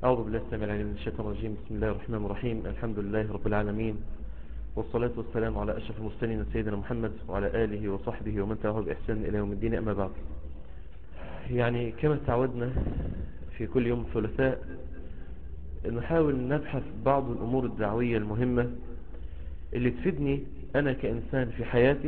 أعوذ بالله السميع العليم من الشيطان الرجيم بسم الله الرحمن الرحيم الحمد لله رب العالمين والصلاة والسلام على أشرف المرسلين سيدنا محمد وعلى آله وصحبه ومن تبعه بإحسان إلى يوم الدين أما بعد يعني كما تعودنا في كل يوم ثلاثاء نحاول نبحث بعض الأمور الدعوية المهمة اللي تفيدني أنا كإنسان في حياتي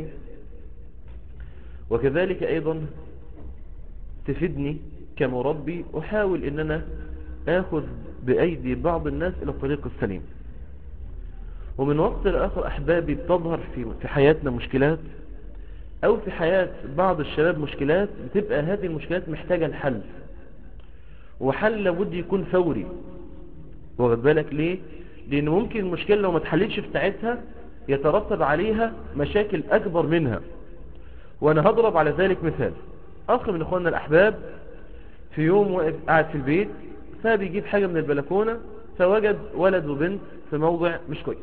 وكذلك أيضا تفيدني كمربي أحاول أن أنا آخذ بأيدي بعض الناس إلى الطريق السليم ومن وقت لآخر أحبابي بتظهر في في حياتنا مشكلات أو في حياة بعض الشباب مشكلات بتبقى هذه المشكلات محتاجة الحل وحل لابد يكون فوري واخد بالك ليه لأن ممكن المشكلة لو ما تحلتش في ساعتها يترتب عليها مشاكل أكبر منها وأنا هضرب على ذلك مثال أخ من إخواننا الأحباب في يوم واقف قاعد في البيت فبيجيب حاجة من البلكونة فوجد ولد وبنت في موضع مش كويس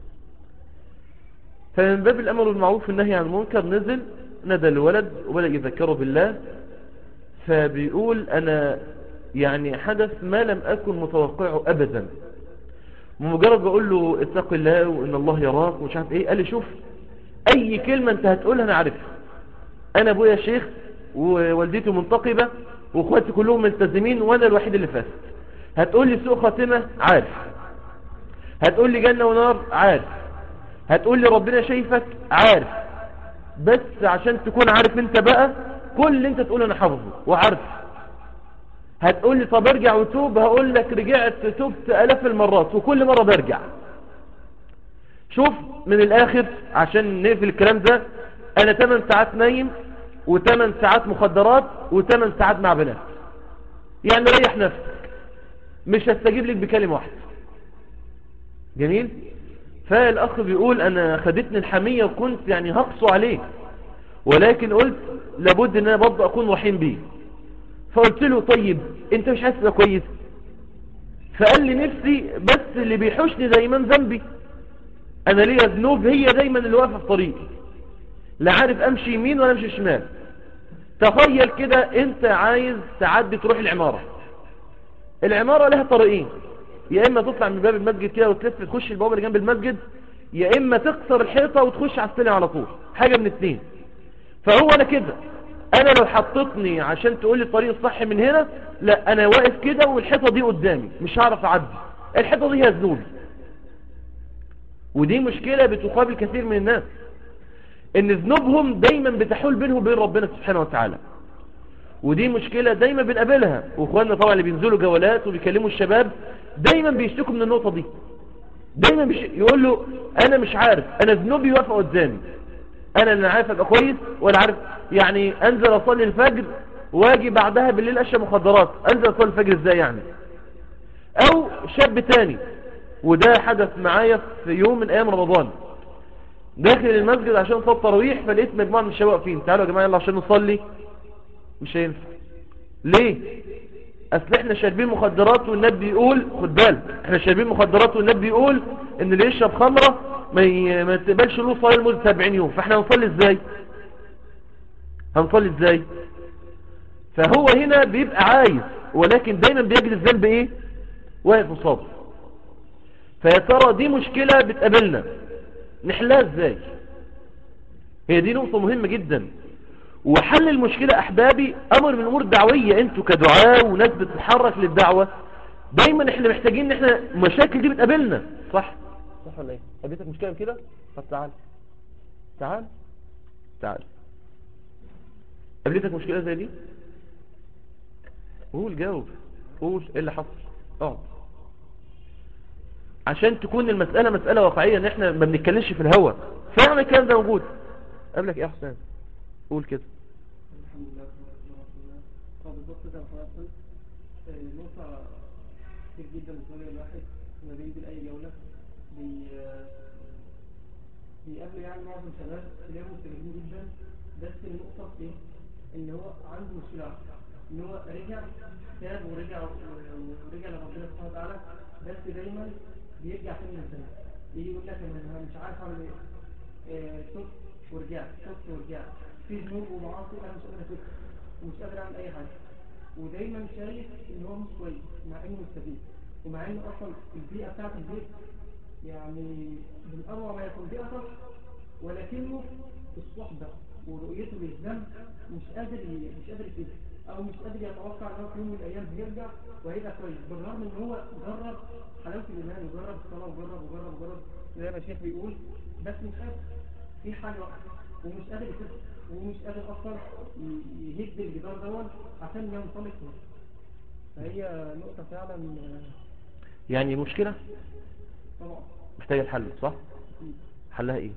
فمن باب الأمر بالمعروف والنهي عن المنكر نزل ندى الولد وبدأ يذكره بالله فبيقول أنا يعني حدث ما لم أكن متوقعه أبدا مجرد بقول له اتق الله وإن الله يراك ومش عارف إيه قال لي شوف أي كلمة أنت هتقولها أنا عارفها أنا أبويا شيخ ووالدتي منتقبة واخواتي كلهم ملتزمين وانا الوحيد اللي فاسد هتقول لي سوء خاتمه عارف هتقول لي جنه ونار عارف هتقول لي ربنا شايفك عارف بس عشان تكون عارف انت بقى كل اللي انت تقوله انا حافظه وعارف هتقول لي طب ارجع وتوب هقول لك رجعت تبت الاف المرات وكل مره برجع شوف من الاخر عشان نقفل الكلام ده انا 8 ساعات نايم و8 ساعات مخدرات و8 ساعات مع بنات يعني ريح نفسك مش هستجيب لك بكلمة واحدة جميل فالأخ بيقول أنا خدتني الحمية وكنت يعني هقصو عليه ولكن قلت لابد أن أنا برضه أكون رحيم بيه فقلت له طيب أنت مش عايز تبقى كويس فقال لي نفسي بس اللي بيحوشني دايما ذنبي أنا ليا ذنوب هي دايما اللي واقفة في طريقي لا عارف امشي يمين ولا امشي شمال تخيل كده انت عايز تعدي تروح العمارة العمارة لها طريقين يا اما تطلع من باب المسجد كده وتلف تخش البوابة اللي جنب المسجد يا اما تكسر الحيطة وتخش على السلم على طول حاجة من اتنين فهو انا كده انا لو حطتني عشان تقول لي الطريق الصح من هنا لا انا واقف كده والحيطة دي قدامي مش هعرف اعدي الحيطة دي هي ذنوبي ودي مشكلة بتقابل كثير من الناس ان ذنوبهم دايما بتحول بينهم وبين ربنا سبحانه وتعالى ودي مشكلة دايما بنقابلها واخواننا طبعا اللي بينزلوا جولات وبيكلموا الشباب دايما بيشتكوا من النقطة دي دايما بيش... يقول له انا مش عارف انا ذنوبي واقفه قدامي انا اللي عارف ابقى كويس ولا عارف يعني انزل اصلي الفجر واجي بعدها بالليل اشرب مخدرات انزل اصلي الفجر ازاي يعني او شاب تاني وده حدث معايا في يوم من ايام رمضان داخل المسجد عشان صلاه التراويح فلقيت مجموعه من الشباب واقفين تعالوا يا جماعه يلا عشان نصلي مش هينفع ليه اصل احنا شاربين مخدرات والنبي بيقول خد بالك احنا شاربين مخدرات والنبي بيقول ان اللي يشرب خمره ما ي... ما تقبلش له صلاه لمده 70 يوم فاحنا هنصلي ازاي هنصلي ازاي فهو هنا بيبقى عايز ولكن دايما بيجري الذنب ايه واقف مصاب فيا ترى دي مشكله بتقابلنا نحلها ازاي هي دي نقطة مهمة جدا وحل المشكلة احبابي امر من الامور الدعوية انتوا كدعاء وناس بتتحرك للدعوة دايما احنا محتاجين ان احنا المشاكل دي بتقابلنا صح صح ولا ايه قابلتك مشكلة كده طب تعال تعال تعال قابلتك مشكلة زي دي قول جاوب قول ايه اللي حصل اقعد عشان تكون المسألة مسألة واقعية ان احنا ما بنتكلمش في الهوا فعلا الكلام ده موجود قبلك ايه يا حسين قول كده الحمد لله طب بالظبط زي ما حضرتك قلت نقطة كتير جدا بتواجه الواحد لما بينزل أي جولة بي بيقابله يعني معظم الشباب تلاقيهم مستفيدين جدا بس النقطة في إيه؟ إن هو عنده مشكلة واحدة إن هو رجع تاب ورجع ورجع لربنا سبحانه وتعالى بس دايما بيرجع تاني للذنب يجي يقول لك أنا مش عارف أعمل إيه آه، تبت ورجعت تبت ورجعت في ذنوب ومعاصي انا مش قادر افكها ومش قادر اعمل اي حاجه ودايما شايف ان هو مش كويس مع انه مستفيد ومع ان اصلا البيئة بتاعت البيت يعني بالأروع ما يكون بيئة صح ولكنه الصحبة ورؤيته للذنب مش قادر ي- مش قادر يفيده او مش قادر يتوقع ان هو في يوم من الايام هيرجع وهيبقى كويس بالرغم ان هو جرب حلاوه الايمان وجرب الصلاه وجرب وجرب وجرب زي ما الشيخ بيقول بس مش قادر في حاجه واحده ومش قادر يفيده ومش قادر اصلا ي- يهد الجدار دون عشان ينطلق منه. فهي نقطه فعلا آه، يعني مشكلة طبعا محتاجة الحل صح حلها ايه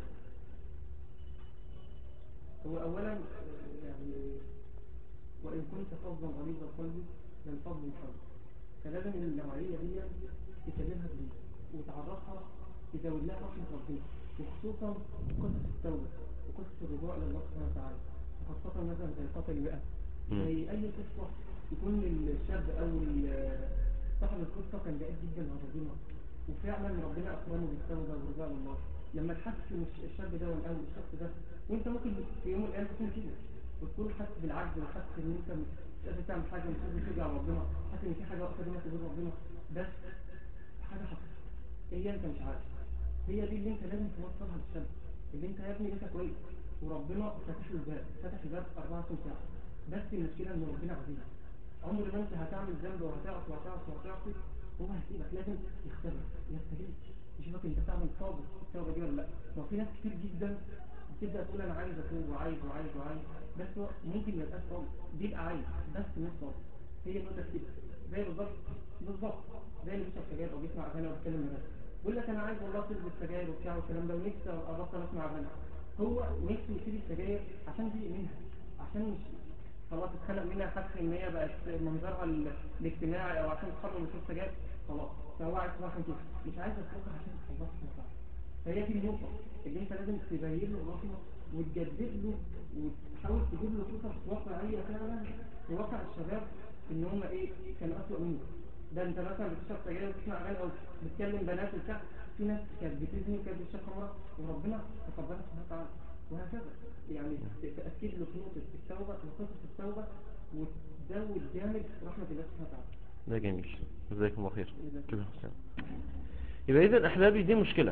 هو اولا آه، يعني وان كنت فظا غليظ القلب للفضل الحب فلازم النوعيه دي تكلمها بليه وتعرفها تزود لها رحمه ربنا وخصوصا قصص التوبه وقصص الرجوع الى الله سبحانه وتعالى وخاصه مثلا زي قتل المئة مم. زي اي قصه يكون الشاب او ال- صاحب القصه كان بعيد جدا عن ربنا وفعلا ربنا اكرمه بالتوبه والرجوع الى الله لما تحس ان الشاب ده او الشخص ده وانت ممكن في يوم من الايام تكون كده وتكون حاسس بالعجز وحاسس ان انت مش قادر تعمل حاجه مش قادر ترجع لربنا حاسس ان في حاجه واقفه بينك وبين ربنا بس حاجه حصلت هي انت مش عارف هي دي اللي انت لازم توصلها للشاب اللي انت يا ابني انت كويس وربنا فتح له الباب فتح الباب 24 ساعه بس المشكله ان ربنا عزيز عمر ما انت هتعمل ذنب وهتعصي وهتعصي وهتعصي هو هيسيبك لازم يختبرك يستجيب يشوفك انت بتعمل صابر التوبه دي ولا لا ما في ناس كتير جدا بتبدا تقول انا عايز اتوب وعايز وعايز وعايز بس هو ممكن ما يبقاش صابر بيبقى عايز بس مش صابر هي النقطه كده زي بالظبط بالظبط زي اللي بيشرب سجاير او بيسمع اغاني او بيتكلم بس بيقول لك انا عايز والله اسيب السجاير وبتاع والكلام ده ونفسي ابطل اسمع اغاني هو نفسه يسيب السجاير عشان دي منها عشان مش خلاص اتخلق منها حاسس ان هي بقت منظرها ال- الاجتماعي او عشان تخرج من شوف سجاير خلاص فهو عايز تروح كده مش عايز تروح عشان الله سبحانه وتعالى فهي دي النقطة اللي انت لازم تبين له الرحمة وتجدد له وتحاول تجيب له قصص واقعية فعلا في واقع الشباب ان هم ايه كانوا اسوأ منه ده انت مثلا بتشرب سجاير وتسمع اغاني او بتكلم بنات وبتاع في ناس كانت بتزني وكانت بتشرب خمره وربنا تقبلها سبحانه وتعالى وهكذا يعني تأكيد له في نقطة التوبة وقصص التوبة وتزود جامد رحمة الله سبحانه وتعالى ده جميل جزاكم الله خير كده حسين يبقى اذا احبابي دي مشكلة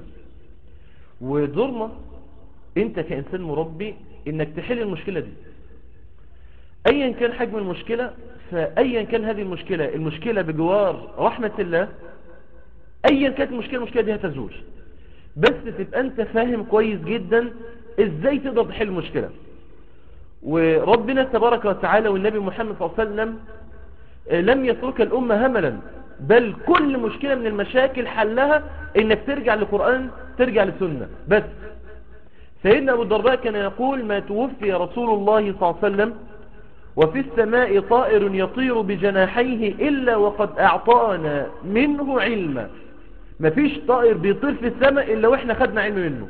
ودورنا انت كإنسان مربي انك تحل المشكلة دي ايا كان حجم المشكلة فايا كان هذه المشكلة المشكلة بجوار رحمة الله ايا كانت المشكلة المشكلة دي هتزول بس تبقى انت فاهم كويس جدا ازاي تقدر تحل المشكلة وربنا تبارك وتعالى والنبي محمد صلى الله عليه وسلم آه، لم يترك الأمة هملا بل كل مشكلة من المشاكل حلها انك ترجع للقرآن ترجع للسنة بس سيدنا أبو الدرداء كان يقول ما توفي رسول الله صلى الله عليه وسلم وفي السماء طائر يطير بجناحيه إلا وقد أعطانا منه علما مفيش طائر بيطير في السماء إلا وإحنا خدنا علم منه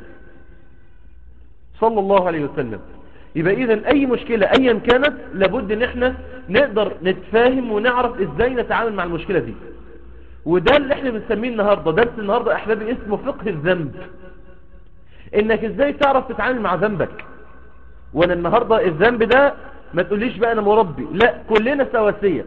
صلى الله عليه وسلم يبقى إذا أي مشكلة أيا كانت لابد إن إحنا نقدر نتفاهم ونعرف إزاي نتعامل مع المشكلة دي وده اللي إحنا بنسميه النهاردة درس النهاردة أحبابي اسمه فقه الذنب إنك إزاي تعرف تتعامل مع ذنبك وأنا النهاردة الذنب ده ما تقوليش بقى أنا مربي لا كلنا سواسية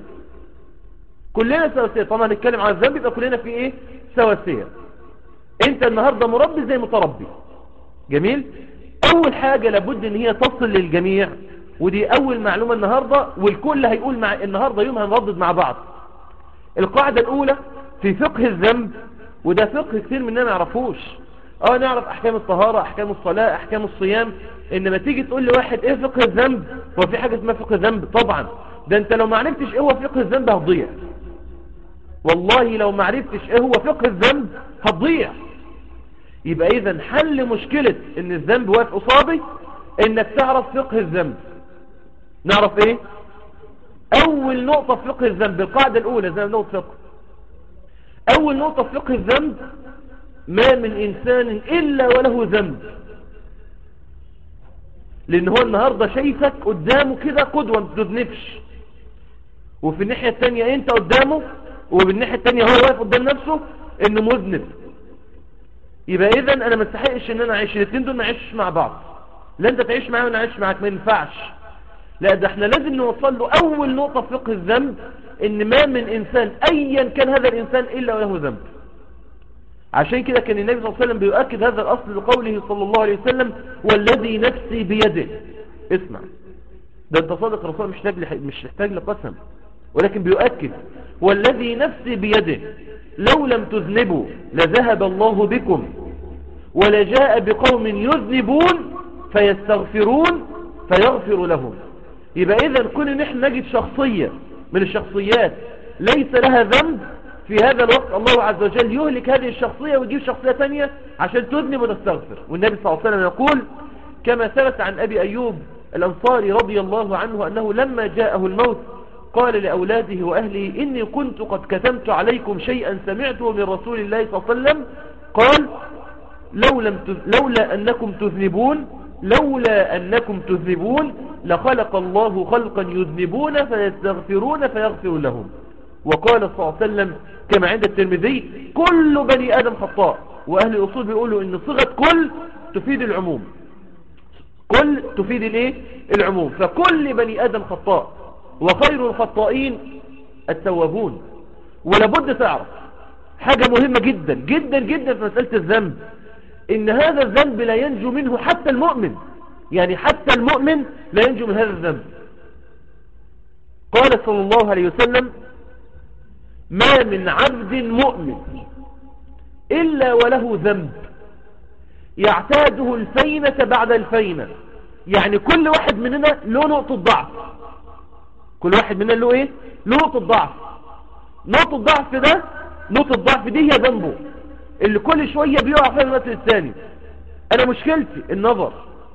كلنا سواسية طبعا نتكلم عن الذنب يبقى كلنا في إيه سواسية أنت النهاردة مربي زي متربي جميل اول حاجة لابد ان هي تصل للجميع ودي اول معلومة النهاردة والكل هيقول مع النهاردة يوم هنردد مع بعض القاعدة الاولى في فقه الذنب وده فقه كتير مننا ما يعرفوش اه نعرف احكام الطهارة احكام الصلاة احكام الصيام انما تيجي تقول لواحد ايه فقه الذنب هو في حاجة اسمها فقه الذنب طبعا ده انت لو ما عرفتش ايه هو فقه الذنب هتضيع والله لو ما عرفتش ايه هو فقه الذنب هتضيع يبقى اذا حل مشكلة ان الذنب واقف قصادي انك تعرف فقه الذنب نعرف ايه اول نقطة في فقه الذنب القاعدة الاولى زي ما نقطة فقه اول نقطة في فقه الذنب ما من انسان الا وله ذنب لان هو النهاردة شايفك قدامه كده قدوة ما تذنبش وفي الناحية التانية انت قدامه وبالناحية التانية هو واقف قدام نفسه انه مذنب يبقى اذا انا ما استحقش ان انا اعيش الاثنين دول ما يعيشش مع بعض لا انت تعيش معايا وانا اعيش معاك ما ينفعش لا ده احنا لازم نوصل له اول نقطة في فقه الذنب ان ما من انسان ايا كان هذا الانسان الا وله ذنب عشان كده كان النبي صلى الله عليه وسلم بيؤكد هذا الاصل بقوله صلى الله عليه وسلم والذي نفسي بيده اسمع ده انت صادق الرسول مش محتاج لح- مش محتاج لقسم ولكن بيؤكد والذي نفسي بيده لو لم تذنبوا لذهب الله بكم ولجاء بقوم يذنبون فيستغفرون فيغفر لهم يبقى اذا كون ان احنا نجد شخصية من الشخصيات ليس لها ذنب في هذا الوقت الله عز وجل يهلك هذه الشخصية ويجيب شخصية تانية عشان تذنب وتستغفر والنبي صلى الله عليه وسلم يقول كما ثبت عن أبي أيوب الأنصاري رضي الله عنه أنه لما جاءه الموت قال لأولاده وأهله إني كنت قد كتمت عليكم شيئا سمعته من رسول الله صلى الله عليه وسلم قال لو لم تذ... لولا أنكم تذنبون لولا أنكم تذنبون لخلق الله خلقا يذنبون فيستغفرون فيغفر لهم وقال صلى الله عليه وسلم كما عند الترمذي كل بني آدم خطاء وأهل الأصول بيقولوا إن صيغة كل تفيد العموم كل تفيد الايه العموم فكل بني آدم خطاء وخير الخطائين التوابون ولابد تعرف حاجة مهمة جدا جدا جدا في مسألة الذنب ان هذا الذنب لا ينجو منه حتى المؤمن يعني حتى المؤمن لا ينجو من هذا الذنب قال صلى الله عليه وسلم ما من عبد مؤمن إلا وله ذنب يعتاده الفينة بعد الفينة يعني كل واحد مننا له نقطة ضعف كل واحد مننا له ايه له نقطة ضعف نقطة الضعف ده نقطة الضعف دي هي ذنبه اللي كل شوية بيقع فيها المثل الثاني انا مشكلتي النظر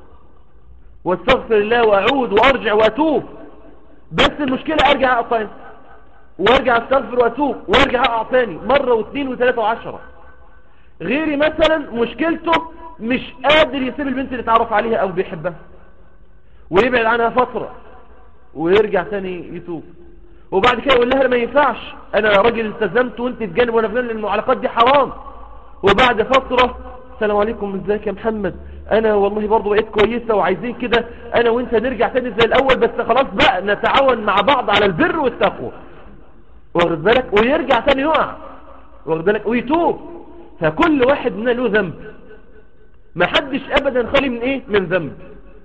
واستغفر الله واعود وارجع واتوب بس المشكلة ارجع اقع تاني وارجع استغفر واتوب وارجع اقع تاني مرة واثنين وثلاثة وعشرة غيري مثلا مشكلته مش قادر يسيب البنت اللي اتعرف عليها او بيحبها ويبعد عنها فترة ويرجع تاني يتوب وبعد كده يقول لها ما ينفعش انا راجل التزمت وانت في جانب وانا في جانب المعلقات دي حرام وبعد فترة السلام عليكم ازيك يا محمد انا والله برضو بقيت كويسة وعايزين كده انا وانت نرجع تاني زي الاول بس خلاص بقى نتعاون مع بعض على البر والتقوى واخد بالك ويرجع تاني يقع واخد بالك ويتوب فكل واحد منا له ذنب ما حدش ابدا خالي من ايه من ذنب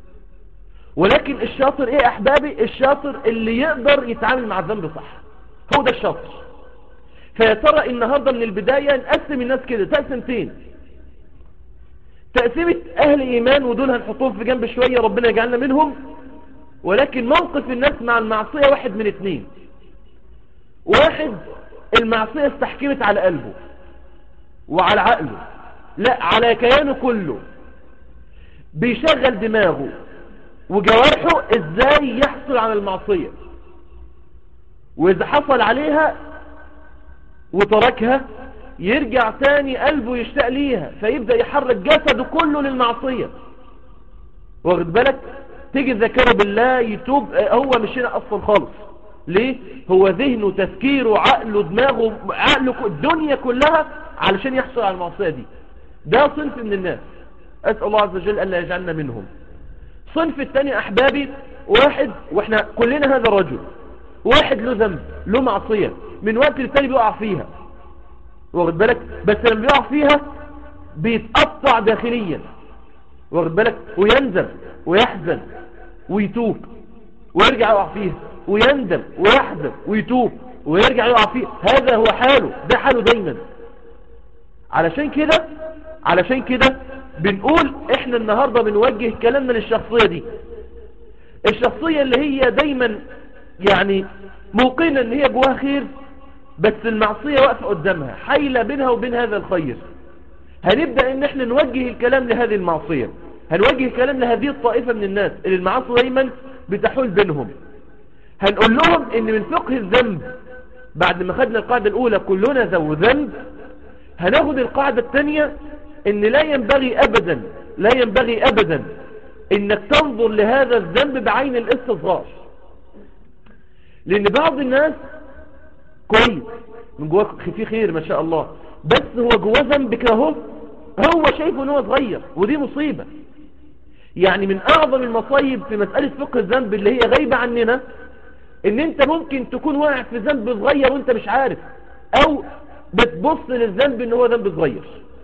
ولكن الشاطر ايه احبابي الشاطر اللي يقدر يتعامل مع الذنب صح هو ده الشاطر فيا ترى النهارده من البدايه نقسم الناس كده تقسيمتين تقسيمه اهل ايمان ودول هنحطهم في جنب شويه ربنا يجعلنا منهم ولكن موقف الناس مع المعصيه واحد من اتنين واحد المعصيه استحكمت على قلبه وعلى عقله لا على كيانه كله بيشغل دماغه وجوارحه ازاي يحصل على المعصية واذا حصل عليها وتركها يرجع تاني قلبه يشتاق ليها فيبدأ يحرك جسده كله للمعصية واخد بالك تيجي الذاكرة بالله يتوب هو مش هنا اصلا خالص ليه هو ذهنه تفكيره عقله دماغه عقله الدنيا كلها علشان يحصل على المعصية دي ده صنف من الناس أسأل الله عز وجل ألا يجعلنا منهم صنف الثاني أحبابي واحد وإحنا كلنا هذا الرجل واحد له ذنب له معصية من وقت للتاني بيقع فيها واخد بالك بس لما بيقع فيها بيتقطع داخليا واخد بالك ويندم ويحزن ويتوب ويرجع يقع فيها ويندم ويحزن ويتوب ويرجع يقع فيها هذا هو حاله ده حاله دايما علشان كده علشان كده بنقول احنا النهاردة بنوجه كلامنا للشخصية دي الشخصية اللي هي دايما يعني موقنة ان هي جواها خير بس المعصية واقفة قدامها حيلة بينها وبين هذا الخير هنبدأ ان احنا نوجه الكلام لهذه المعصية هنوجه الكلام لهذه الطائفة من الناس اللي المعاصي دايما بتحول بينهم هنقول لهم ان من فقه الذنب بعد ما خدنا القاعدة الاولى كلنا ذو ذنب هناخد القاعدة الثانية ان لا ينبغي ابدا لا ينبغي ابدا انك تنظر لهذا الذنب بعين الاستصغار لان بعض الناس كويس من جواه في خير ما شاء الله بس هو جواه ذنب كده هو هو شايفه ان هو صغير ودي مصيبة يعني من اعظم المصايب في مسألة فقه الذنب اللي هي غايبة عننا ان انت ممكن تكون واقع في ذنب صغير وانت مش عارف او بتبص للذنب ان هو ذنب صغير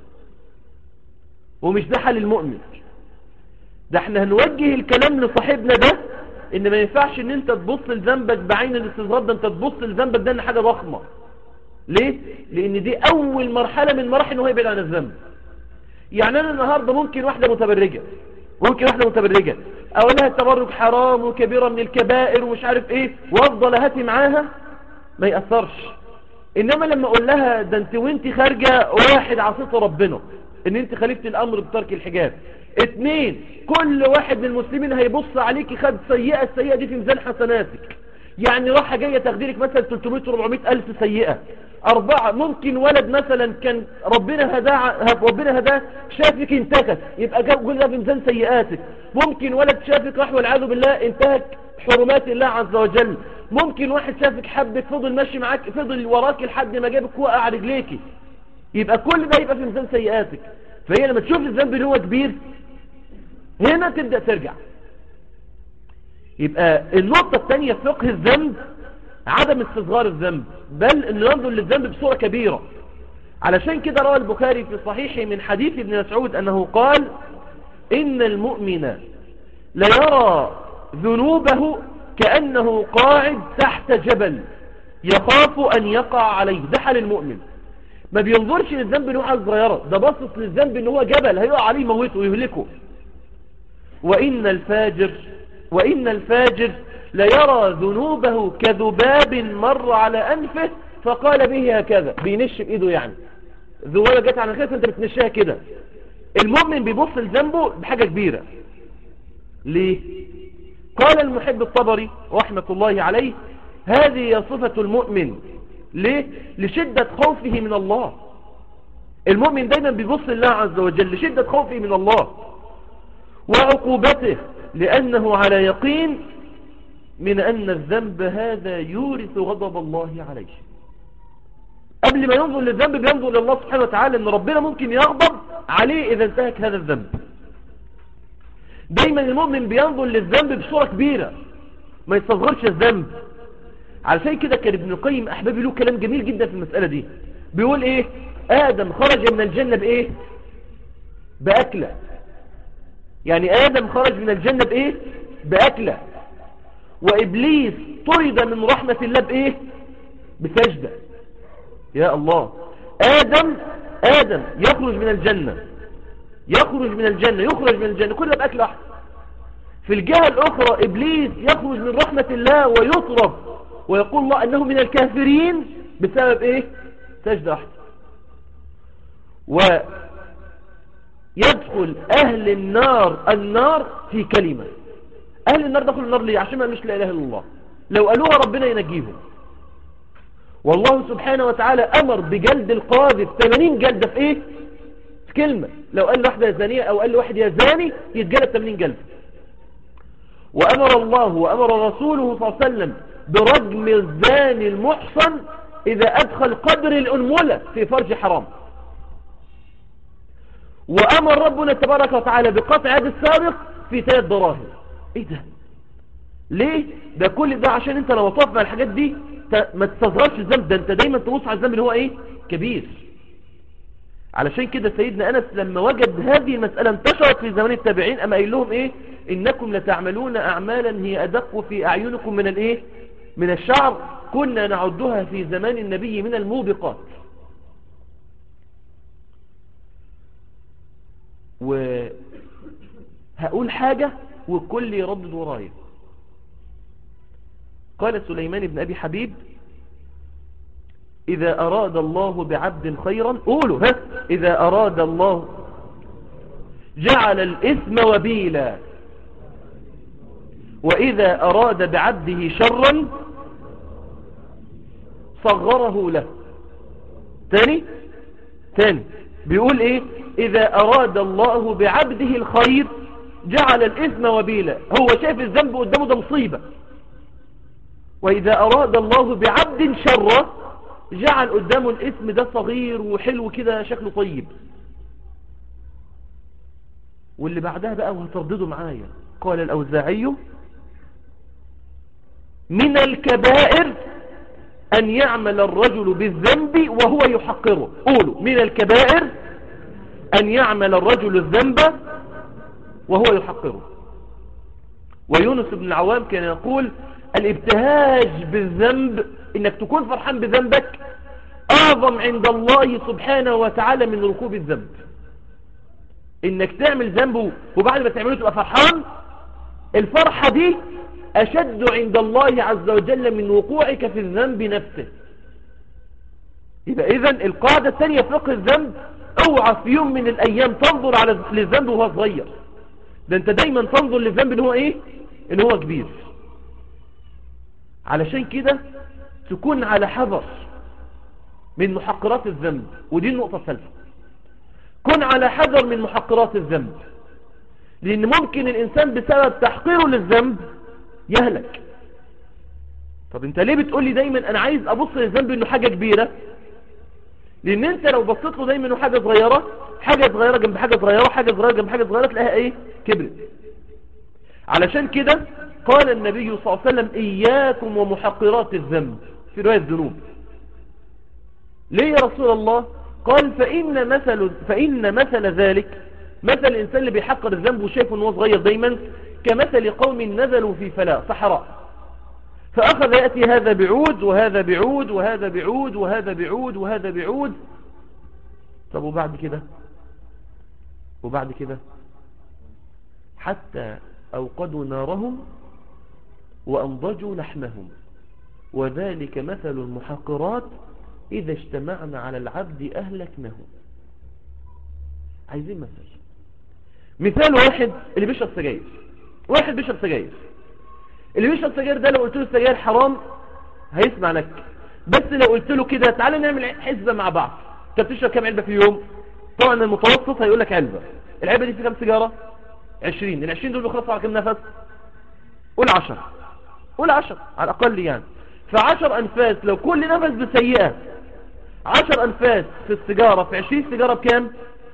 ومش ده حال المؤمن ده احنا هنوجه الكلام لصاحبنا ده ان ما ينفعش ان انت تبص لذنبك بعين الاستظهار ده انت تبص لذنبك ده ان حاجة ضخمة ليه؟ لان دي اول مرحلة من مراحل ان هو يبعد عن الذنب يعني انا النهاردة ممكن واحدة متبرجة ممكن واحدة متبرجة اقول لها التبرج حرام وكبيرة من الكبائر ومش عارف ايه وافضل هاتي معاها ما يأثرش انما لما اقول لها ده انت وانت خارجة واحد عصيت ربنا ان انت خالفت الامر بترك الحجاب اتنين كل واحد من المسلمين هيبص عليك خد سيئة السيئة دي في ميزان حسناتك يعني راحة جاية تقديرك مثلا 300 400 ألف سيئة أربعة ممكن ولد مثلا كان ربنا هداه ربنا هداه شافك انتكس يبقى جاب كل ده في ميزان سيئاتك ممكن ولد شافك راح والعياذ بالله انتهك حرمات الله عز وجل ممكن واحد شافك حبك فضل ماشي معاك فضل وراك لحد ما جابك وقع على رجليكي يبقى كل ده يبقى في ميزان سيئاتك فهي لما تشوف الذنب اللي هو كبير هنا تبدأ ترجع يبقى النقطة الثانية في فقه الذنب عدم استصغار الذنب بل انه ينظر للذنب بصورة كبيرة علشان كده روى البخاري في صحيحه من حديث ابن مسعود انه قال ان المؤمن ليرى ذنوبه كأنه قاعد تحت جبل يخاف ان يقع عليه ده حال المؤمن ما بينظرش للذنب ان هو حاجه صغيره ده باصص للذنب ان هو جبل هيقع عليه يموته ويهلكه وان الفاجر وان الفاجر ليرى ذنوبه كذباب مر على انفه فقال به هكذا بينش بايده يعني ذبابه جت على خير انت بتنشها كده المؤمن بيبص لذنبه بحاجه كبيره ليه قال المحب الطبري رحمه الله عليه هذه صفه المؤمن ليه لشدة خوفه من الله المؤمن دايما بيبص لله عز وجل لشدة خوفه من الله وعقوبته لأنه على يقين من أن الذنب هذا يورث غضب الله عليه قبل ما ينظر للذنب بينظر لله سبحانه وتعالى أن ربنا ممكن يغضب عليه إذا انتهك هذا الذنب دايما المؤمن بينظر للذنب بصورة كبيرة ما يستصغرش الذنب علشان كده كان ابن القيم احبابي له كلام جميل جدا في المسألة دي بيقول ايه ادم خرج من الجنة بايه باكلة يعني ادم خرج من الجنة بايه باكلة وابليس طرد من رحمة الله بايه بسجدة يا الله ادم ادم يخرج من الجنة يخرج من الجنة يخرج من الجنة كلها باكل واحد في الجهة الاخرى ابليس يخرج من رحمة الله ويطرد ويقول الله أنه من الكافرين بسبب إيه سجدة واحدة ويدخل أهل النار النار في كلمة أهل النار دخلوا النار ليه عشان ما مش لا إله إلا الله لو قالوها ربنا ينجيهم والله سبحانه وتعالى أمر بجلد القاذف 80 جلدة في إيه في كلمة لو قال لواحدة يا زانية أو قال لواحد يا زاني يتجلد 80 جلدة وأمر الله وأمر رسوله صلى الله عليه وسلم برجم الزاني المحصن إذا أدخل قدر الأنملة في فرج حرام وأمر ربنا تبارك وتعالى بقطع يد السابق في ثلاث دراهم إيه ده ليه ده كل ده عشان انت لو وصف مع الحاجات دي ما تستصغرش الذنب ده انت دايما تبص على الذنب اللي هو ايه كبير علشان كده سيدنا أنس لما وجد هذه المسألة انتشرت في زمان التابعين أما قايل لهم إيه إنكم لتعملون أعمالا هي أدق في أعينكم من الإيه من الشعر كنا نعدها في زمان النبي من الموبقات وهقول حاجة والكل يردد ورايا قال سليمان بن أبي حبيب إذا أراد الله بعبد خيرا قولوا ها إذا أراد الله جعل الإثم وبيلا وإذا أراد بعبده شرا صغره له تاني تاني بيقول ايه إذا أراد الله بعبده الخير جعل الإثم وبيلا هو شايف الذنب قدامه ده مصيبة وإذا أراد الله بعبد شرا جعل قدامه الاسم ده صغير وحلو كده شكله طيب واللي بعدها بقى وهتردده معايا قال الأوزاعي من الكبائر أن يعمل الرجل بالذنب وهو يحقره قولوا من الكبائر أن يعمل الرجل الذنب وهو يحقره ويونس بن العوام كان يقول الابتهاج بالذنب انك تكون فرحان بذنبك اعظم عند الله سبحانه وتعالى من ركوب الذنب انك تعمل ذنب وبعد ما تعمله تبقى فرحان الفرحة دي اشد عند الله عز وجل من وقوعك في الذنب نفسه يبقى اذا القاعدة الثانية في فقه الذنب اوعى في يوم من الايام تنظر على للذنب وهو صغير ده انت دايما تنظر للذنب ان هو ايه ان هو كبير علشان كده تكون على حذر من محقرات الذنب ودي النقطة الثالثة كن على حذر من محقرات الذنب لان ممكن الانسان بسبب تحقيره للذنب يهلك طب انت ليه بتقول لي دايما انا عايز ابص للذنب انه حاجة كبيرة لان انت لو بصيت له دايما انه حاجة صغيرة حاجة صغيرة جنب حاجة صغيرة حاجة صغيرة جنب حاجة صغيرة تلاقيها ايه كبرت علشان كده قال النبي صلى الله عليه وسلم إياكم ومحقرات الذنب في رواية الذنوب ليه يا رسول الله قال فإن مثل, فإن مثل ذلك مثل الإنسان اللي بيحقر الذنب وشايفه أنه صغير دايما كمثل قوم نزلوا في فلاة صحراء فأخذ يأتي هذا بعود وهذا بعود وهذا بعود وهذا بعود وهذا بعود طب وبعد كده وبعد كده حتى أوقدوا نارهم وأنضجوا لحمهم وذلك مثل المحقرات إذا اجتمعنا على العبد أهلكناه عايزين مثل مثال واحد اللي بيشرب سجاير واحد بيشرب سجاير اللي بيشرب سجاير ده لو قلت له السجاير حرام هيسمع لك بس لو قلت له كده تعالى نعمل حسبة مع بعض انت بتشرب كام علبة في اليوم طبعا المتوسط هيقول لك علبة العلبة دي في كام سيجارة 20 ال 20 دول بيخلصوا على كام نفس قول 10 قول 10 على الاقل يعني فعشر انفاس لو كل نفس بسيئة 10 انفاس في السيجارة في 20 سيجارة بكام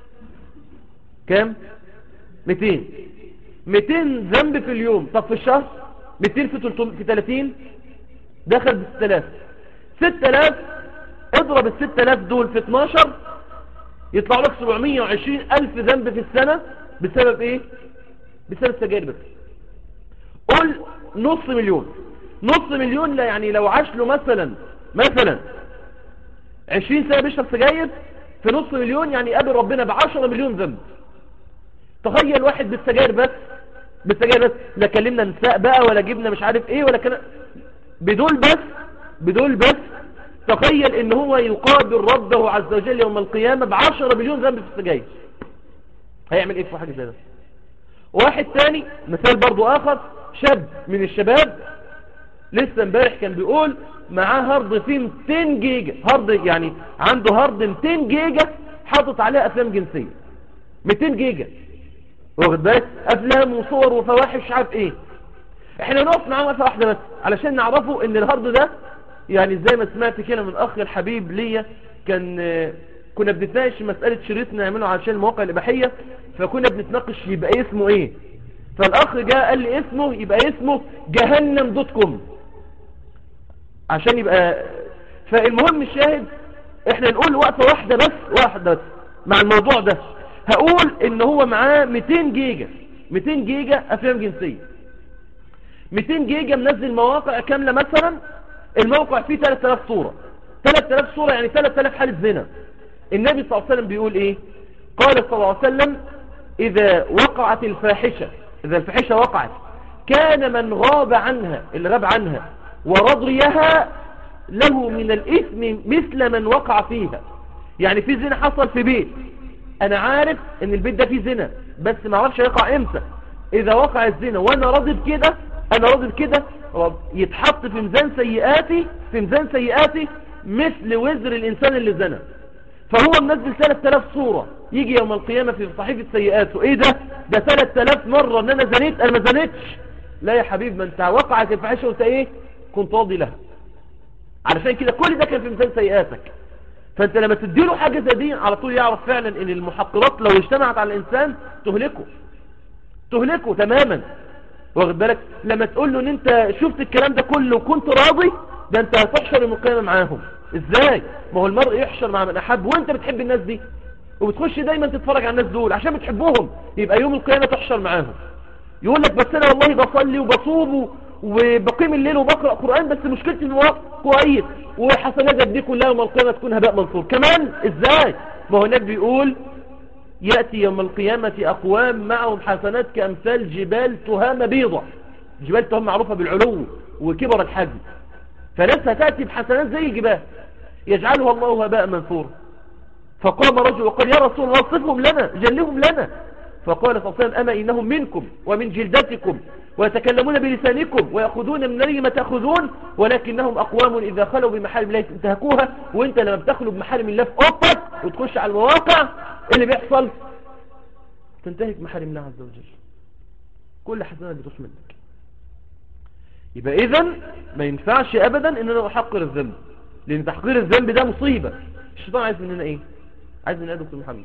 كام 200 200 ذنب في اليوم طب في الشهر 200 في 300 في 30 دخل ب 6000 6000 اضرب ال 6000 دول في 12 يطلع لك 720 ألف ذنب في السنة بسبب ايه بسبب السجاير بس قول نص مليون نص مليون لا يعني لو عاش له مثلا مثلا 20 سنة بيشرب سجاير في نص مليون يعني قابل ربنا ب 10 مليون ذنب تخيل واحد بالسجاير بس بالسجاير بس لا كلمنا نساء بقى ولا جبنا مش عارف ايه ولا كان بدول بس بدول بس تخيل ان هو يقابل ربه عز وجل يوم القيامة بعشرة مليون ذنب في السجاير هيعمل ايه في حاجة زي ده واحد تاني مثال برضو اخر شاب من الشباب لسه امبارح كان بيقول معاه هارد فيه 200 جيجا هارد يعني عنده هارد 200 جيجا حاطط عليها افلام جنسية 200 جيجا واخد بالك افلام وصور وفواحش مش عارف ايه احنا نقف معاه وقفه واحده بس علشان نعرفه ان الهارد ده يعني زي ما سمعت كده من اخ الحبيب ليا كان كنا بنتناقش مسألة شريط نعمله عشان المواقع الإباحية فكنا بنتناقش يبقى اسمه ايه فالأخ جاء قال لي اسمه يبقى اسمه جهنم دوت كوم عشان يبقى فالمهم الشاهد احنا نقول وقفة واحدة بس واحدة بس مع الموضوع ده هقول ان هو معاه 200 جيجا 200 جيجا افلام جنسية 200 جيجا منزل مواقع كاملة مثلا الموقع فيه 3000 صورة 3000 صورة يعني 3000 حالة زنا النبي صلى الله عليه وسلم بيقول ايه قال صلى الله عليه وسلم اذا وقعت الفاحشة اذا الفاحشة وقعت كان من غاب عنها اللي غاب عنها ورضيها له من الاثم مثل من وقع فيها يعني في زنا حصل في بيت انا عارف ان البيت ده فيه زنا بس ما اعرفش هيقع امتى اذا وقع الزنا وانا راضي بكده انا راضي بكده يتحط في ميزان سيئاتي في ميزان سيئاتي مثل وزر الانسان اللي زنى فهو منزل 3000 صورة يجي يوم القيامة في صحيفة سيئاته ايه ده ده 3000 مرة ان انا زنيت انا ما زنيتش لا يا حبيب ما انت وقعت الفحشة وانت ايه كنت راضي لها علشان كده كل ده كان في ميزان سيئاتك فانت لما تديله حاجة زي دي على طول يعرف فعلا ان المحقرات لو اجتمعت على الانسان تهلكه تهلكه تماما واخد بالك لما تقول له ان انت شفت الكلام ده كله وكنت راضي ده انت هتحشر يوم القيامه معاهم ازاي ما هو المرء يحشر مع من احب وانت بتحب الناس دي وبتخش دايما تتفرج على الناس دول عشان بتحبهم يبقى يوم القيامه تحشر معاهم يقول لك بس انا والله بصلي وبصوم وبقيم الليل وبقرا قران بس مشكلتي ان هو كويس وحسناتك دي كلها يوم القيامه تكون هباء منصور كمان ازاي ما هو هناك بيقول يأتي يوم القيامة أقوام معهم حسنات كأمثال جبال تهام بيضة جبال تهام معروفة بالعلو وكبر الحجم فناس هتأتي بحسنات زي الجبال يجعلها الله هباء منثورا فقام رجل وقال يا رسول الله صفهم لنا جلهم لنا فقال صلى الله عليه وسلم أما إنهم منكم ومن جلدتكم ويتكلمون بلسانكم ويأخذون من نري ما تأخذون ولكنهم أقوام إذا خلوا بمحارم الله انتهكوها وانت لما بتخلوا بمحارم الله في أوضتك وتخش على المواقع اللي بيحصل تنتهك محارم الله عز وجل كل حسنة بتروح منك يبقى إذا ما ينفعش أبدا إن أنا أحقر الذنب لأن تحقير الذنب ده مصيبة الشيطان عايز مننا إيه عايز مننا دكتور محمد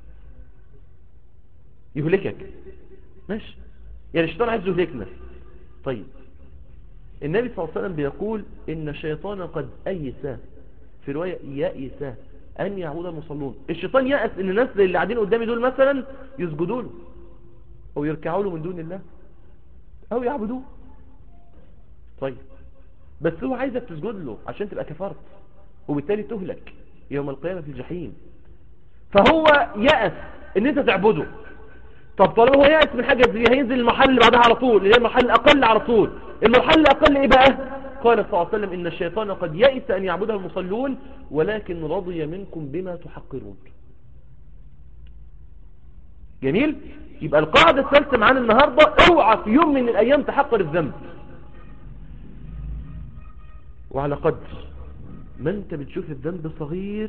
يهلكك ماشي يعني الشيطان عايز يهلكنا طيب النبي صلى الله عليه وسلم بيقول إن الشيطان قد أيس في رواية يأيس أن يعود المصلون الشيطان يأس إن الناس اللي قاعدين قدامي دول مثلا يسجدوا له أو يركعوا له من دون الله أو يعبدوه طيب بس هو عايزك تسجد له عشان تبقى كفرت وبالتالي تهلك يوم القيامة في الجحيم فهو يأس ان انت تعبده طب طالما هو يأس من حاجة زي هينزل المحل اللي بعدها على طول اللي هي المحل الأقل على طول المحل الأقل ايه بقى قال صلى الله عليه وسلم إن الشيطان قد يأس أن يعبده المصلون ولكن رضي منكم بما تحقرون جميل يبقى القاعدة الثالثة معانا النهاردة اوعى في يوم من الأيام تحقر الذنب وعلى قدر ما انت بتشوف الذنب صغير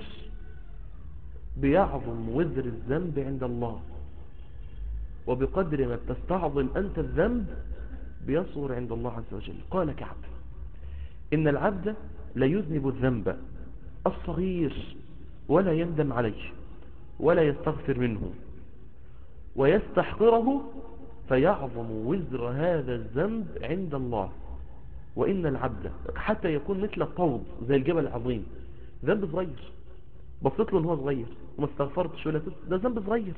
بيعظم وزر الذنب عند الله وبقدر ما بتستعظم أنت الذنب بيصغر عند الله عز وجل قال كعب إن العبد لا يذنب الذنب الصغير ولا يندم عليه ولا يستغفر منه ويستحقره فيعظم وزر هذا الذنب عند الله وإن العبد حتى يكون مثل الطوض زي الجبل العظيم ذنب صغير بصيت له ان هو صغير وما استغفرتش ولا ده ذنب صغير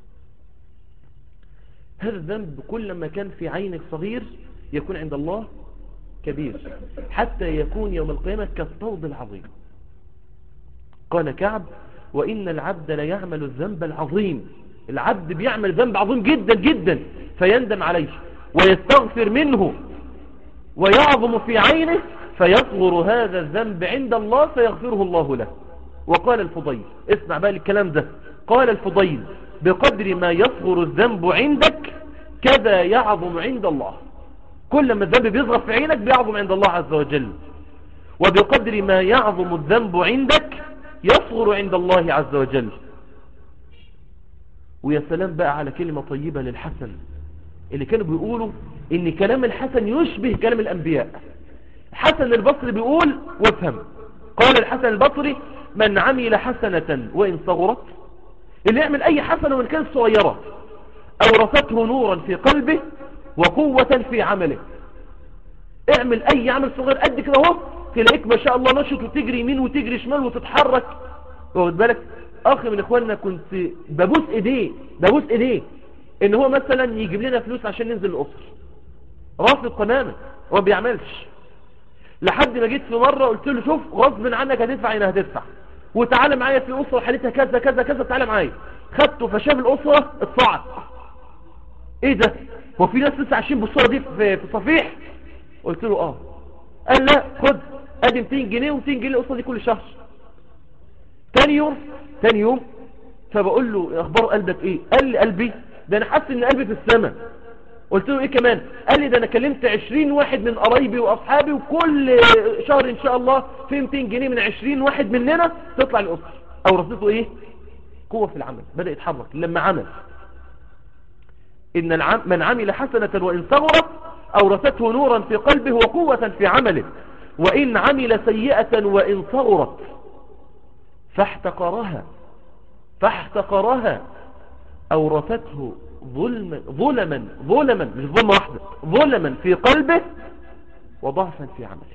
هذا الذنب كل ما كان في عينك صغير يكون عند الله كبير حتى يكون يوم القيامة كالطوض العظيم قال كعب وإن العبد لا يعمل الذنب العظيم العبد بيعمل ذنب عظيم جدا جدا فيندم عليه ويستغفر منه ويعظم في عينه فيصغر هذا الذنب عند الله فيغفره الله له وقال الفضيل اسمع بقى الكلام ده قال الفضيل بقدر ما يصغر الذنب عندك كذا يعظم عند الله كل ما الذنب بيصغر في عينك بيعظم عند الله عز وجل وبقدر ما يعظم الذنب عندك يصغر عند الله عز وجل ويا سلام بقى على كلمة طيبة للحسن اللي كانوا بيقولوا ان كلام الحسن يشبه كلام الانبياء حسن البصري بيقول وافهم قال الحسن البصري من عمل حسنة وإن صغرت اللي يعمل أي حسنة وإن كانت صغيرة أورثته نورا في قلبه وقوة في عمله اعمل أي عمل صغير قد كده اهو تلاقيك ما شاء الله نشط وتجري يمين وتجري شمال وتتحرك واخد بالك أخ من إخواننا كنت ببوس إيديه ببوس إيديه إن هو مثلا يجيب لنا فلوس عشان ننزل الأسر رافض تماما وما بيعملش لحد ما جيت في مرة قلت له شوف غصب عنك هتدفع هنا هتدفع وتعالى معايا في أسرة حالتها كذا كذا كذا تعالى معايا خدته فشاف الأسرة اتصعد ايه ده هو في ناس لسه عايشين بالصورة دي في, في صفيح قلت له اه قال لا خد ادي 200 جنيه و200 جنيه الأسرة دي كل شهر تاني يوم تاني يوم فبقول له اخبار قلبك ايه قال لي قلبي ده انا حاسس ان قلبي في السماء قلت له ايه كمان قال لي ده انا كلمت 20 واحد من قرايبي واصحابي وكل شهر ان شاء الله في 200 جنيه من 20 واحد مننا تطلع الاسر او رصيته ايه قوة في العمل بدأ يتحرك لما عمل ان العم من عمل حسنة وان صغرت اورثته نورا في قلبه وقوة في عمله وان عمل سيئة وان صغرت فاحتقرها فاحتقرها اورثته ظلما ظلما ظلما مش ظلمة واحدة ظلما في قلبه وضعفا في عمله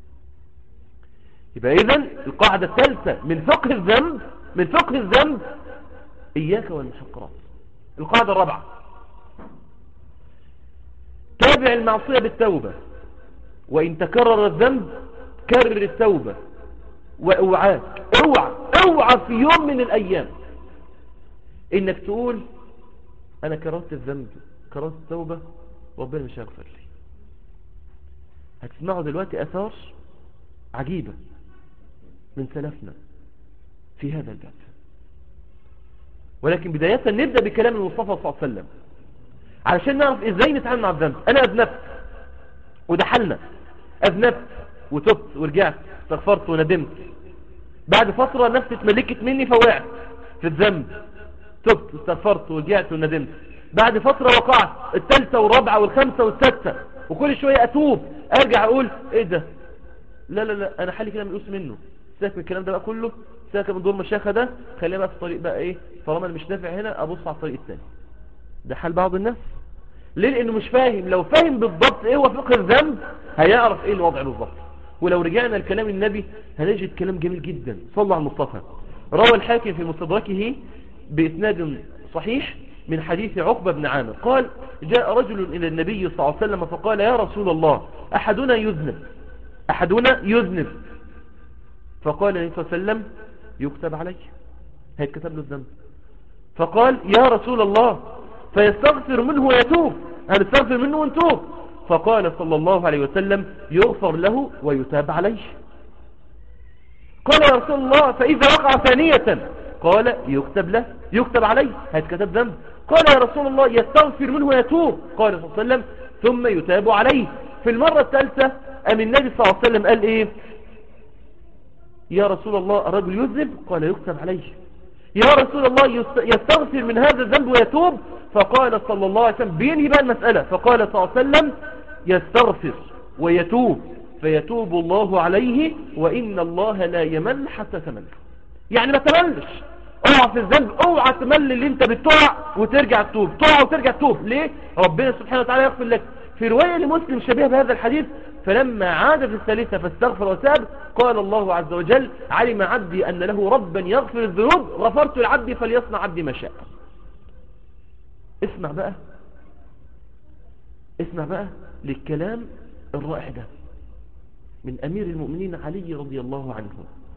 يبقى اذا القاعدة الثالثة من فقه الذنب من فقه الذنب اياك والمحقرات القاعدة الرابعة تابع المعصية بالتوبة وإن تكرر الذنب كرر التوبة واوعاك اوعى اوعى في يوم من الأيام إنك تقول أنا كررت الذنب كررت التوبة ربنا مش هيغفر لي هتسمعوا دلوقتي أثار عجيبة من سلفنا في هذا الباب ولكن بداية نبدأ بكلام المصطفى صلى الله عليه وسلم علشان نعرف ازاي نتعامل مع الذنب انا اذنبت وده حلنا اذنبت وتبت ورجعت استغفرت وندمت بعد فترة نفسي اتملكت مني فوقعت في الذنب تبت واستغفرت ورجعت وندمت بعد فترة وقعت الثالثة والرابعة والخامسة والسادسة وكل شوية اتوب ارجع اقول ايه ده لا لا لا انا حالي كده ملقوس منه ساك من الكلام ده بقى كله ساك من دور مشاخة ده خلينا بقى في الطريق بقى ايه طالما انا مش نافع هنا ابص على الطريق الثاني ده حال بعض الناس ليه لانه مش فاهم لو فاهم بالضبط ايه هو فقه الذنب هيعرف ايه الوضع بالضبط ولو رجعنا لكلام النبي هنجد كلام جميل جدا صلى على المصطفى روى الحاكم في مستدركه بإسناد صحيح من حديث عقبة بن عامر قال جاء رجل إلى النبي صلى الله عليه وسلم فقال يا رسول الله أحدنا يذنب أحدنا يذنب فقال النبي صلى الله عليه وسلم يكتب عليه هيتكتب له الذنب فقال يا رسول الله فيستغفر منه ويتوب هنستغفر منه ونتوب فقال صلى الله عليه وسلم يغفر له ويتاب عليه قال يا رسول الله فإذا وقع ثانية قال يكتب له يكتب عليه هيتكتب ذنب قال يا رسول الله يستغفر منه ويتوب قال صلى الله عليه وسلم ثم يتاب عليه في المرة الثالثة أم النبي صلى الله عليه وسلم قال إيه يا رسول الله الرجل يذنب قال يكتب عليه يا رسول الله يستغفر من هذا الذنب ويتوب فقال صلى الله عليه وسلم بينهي بقى المسألة فقال صلى الله عليه وسلم يستغفر ويتوب فيتوب الله عليه وإن الله لا يمل حتى تمل يعني ما تملش اوعى في الذنب اوعى تمل اللي انت بتقع وترجع تتوب تقع وترجع تتوب ليه ربنا سبحانه وتعالى يغفر لك في رواية لمسلم شبيه بهذا الحديث فلما عاد في الثالثة فاستغفر وتاب قال الله عز وجل علم عبدي أن له ربا يغفر الذنوب غفرت لعبدي فليصنع عبدي ما شاء اسمع بقى اسمع بقى للكلام الرائع ده من أمير المؤمنين علي رضي الله عنه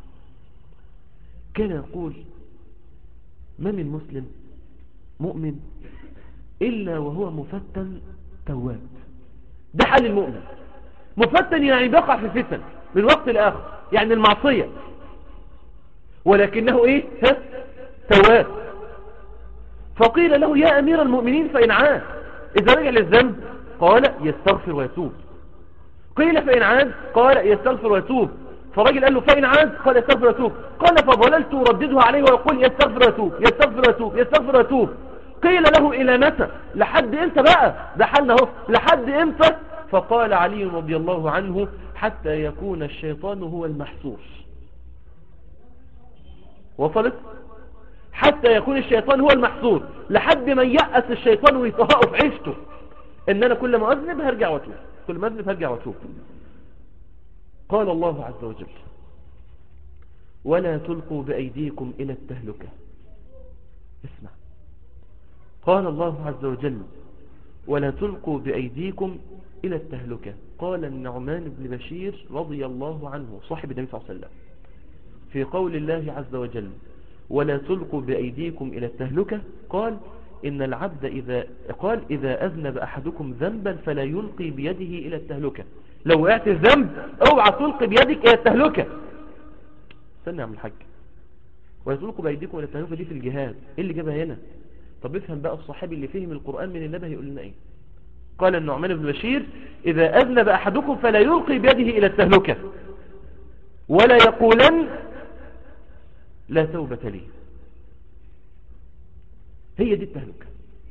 كان يقول ما من مسلم مؤمن إلا وهو مفتن تواب ده حال المؤمن مفتن يعني بيقع في فتن من وقت لآخر يعني المعصية ولكنه ايه ها تواب فقيل له يا أمير المؤمنين فإن عاد إذا رجع للذنب قال يستغفر ويتوب قيل فإن عاد قال يستغفر ويتوب فالراجل قال له فإن عاد قال يستغفر ويتوب قال فظللت أرددها عليه ويقول يستغفر ويتوب يستغفر ويتوب يستغفر ويتوب قيل له إلى متى لحد إمتى بقى ده حالنا اهو لحد إمتى فقال علي رضي الله عنه حتى يكون الشيطان هو المحسور وصلت حتى يكون الشيطان هو المحسور لحد ما يأس الشيطان ويطهقه في عيشته ان انا كل ما اذنب هرجع واتوب كل ما اذنب هرجع واتوب قال الله عز وجل ولا تلقوا بأيديكم إلى التهلكة اسمع قال الله عز وجل ولا تلقوا بأيديكم إلى التهلكة قال النعمان بن بشير رضي الله عنه صاحب النبي صلى الله عليه وسلم في قول الله عز وجل ولا تلقوا بأيديكم إلى التهلكة قال إن العبد إذا قال إذا أذنب أحدكم ذنبا فلا يلقي بيده إلى التهلكة لو وقعت الذنب اوعى تلقي بيدك إلى التهلكة استنى يا عم الحاج ولا تلقوا بأيديكم إلى التهلكة دي في الجهاد إيه اللي جابها هنا طب افهم بقى الصحابي اللي فهم القرآن من النبي هيقول لنا إيه قال النعمان بن بشير إذا أذنب أحدكم فلا يلقي بيده إلى التهلكة ولا يقولن لا توبة لي هي دي التهلكة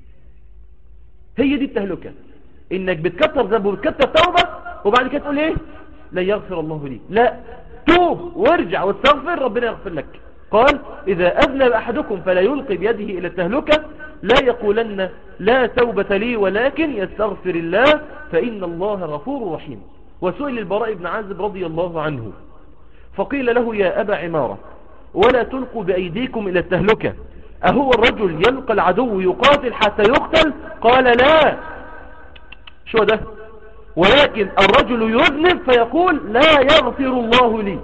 هي دي التهلكة انك بتكتر ذنب وبتكتر توبة وبعد كده تقول ايه لا يغفر الله لي لا توب وارجع واستغفر ربنا يغفر لك قال إذا أذنب أحدكم فلا يلقي بيده إلى التهلكة لا يقولن لا توبة لي ولكن يستغفر الله فإن الله غفور رحيم وسئل البراء بن عازب رضي الله عنه فقيل له يا أبا عمارة ولا تلقوا بأيديكم إلى التهلكة أهو الرجل يلقى العدو يقاتل حتى يقتل قال لا شو ده ولكن الرجل يذنب فيقول لا يغفر الله لي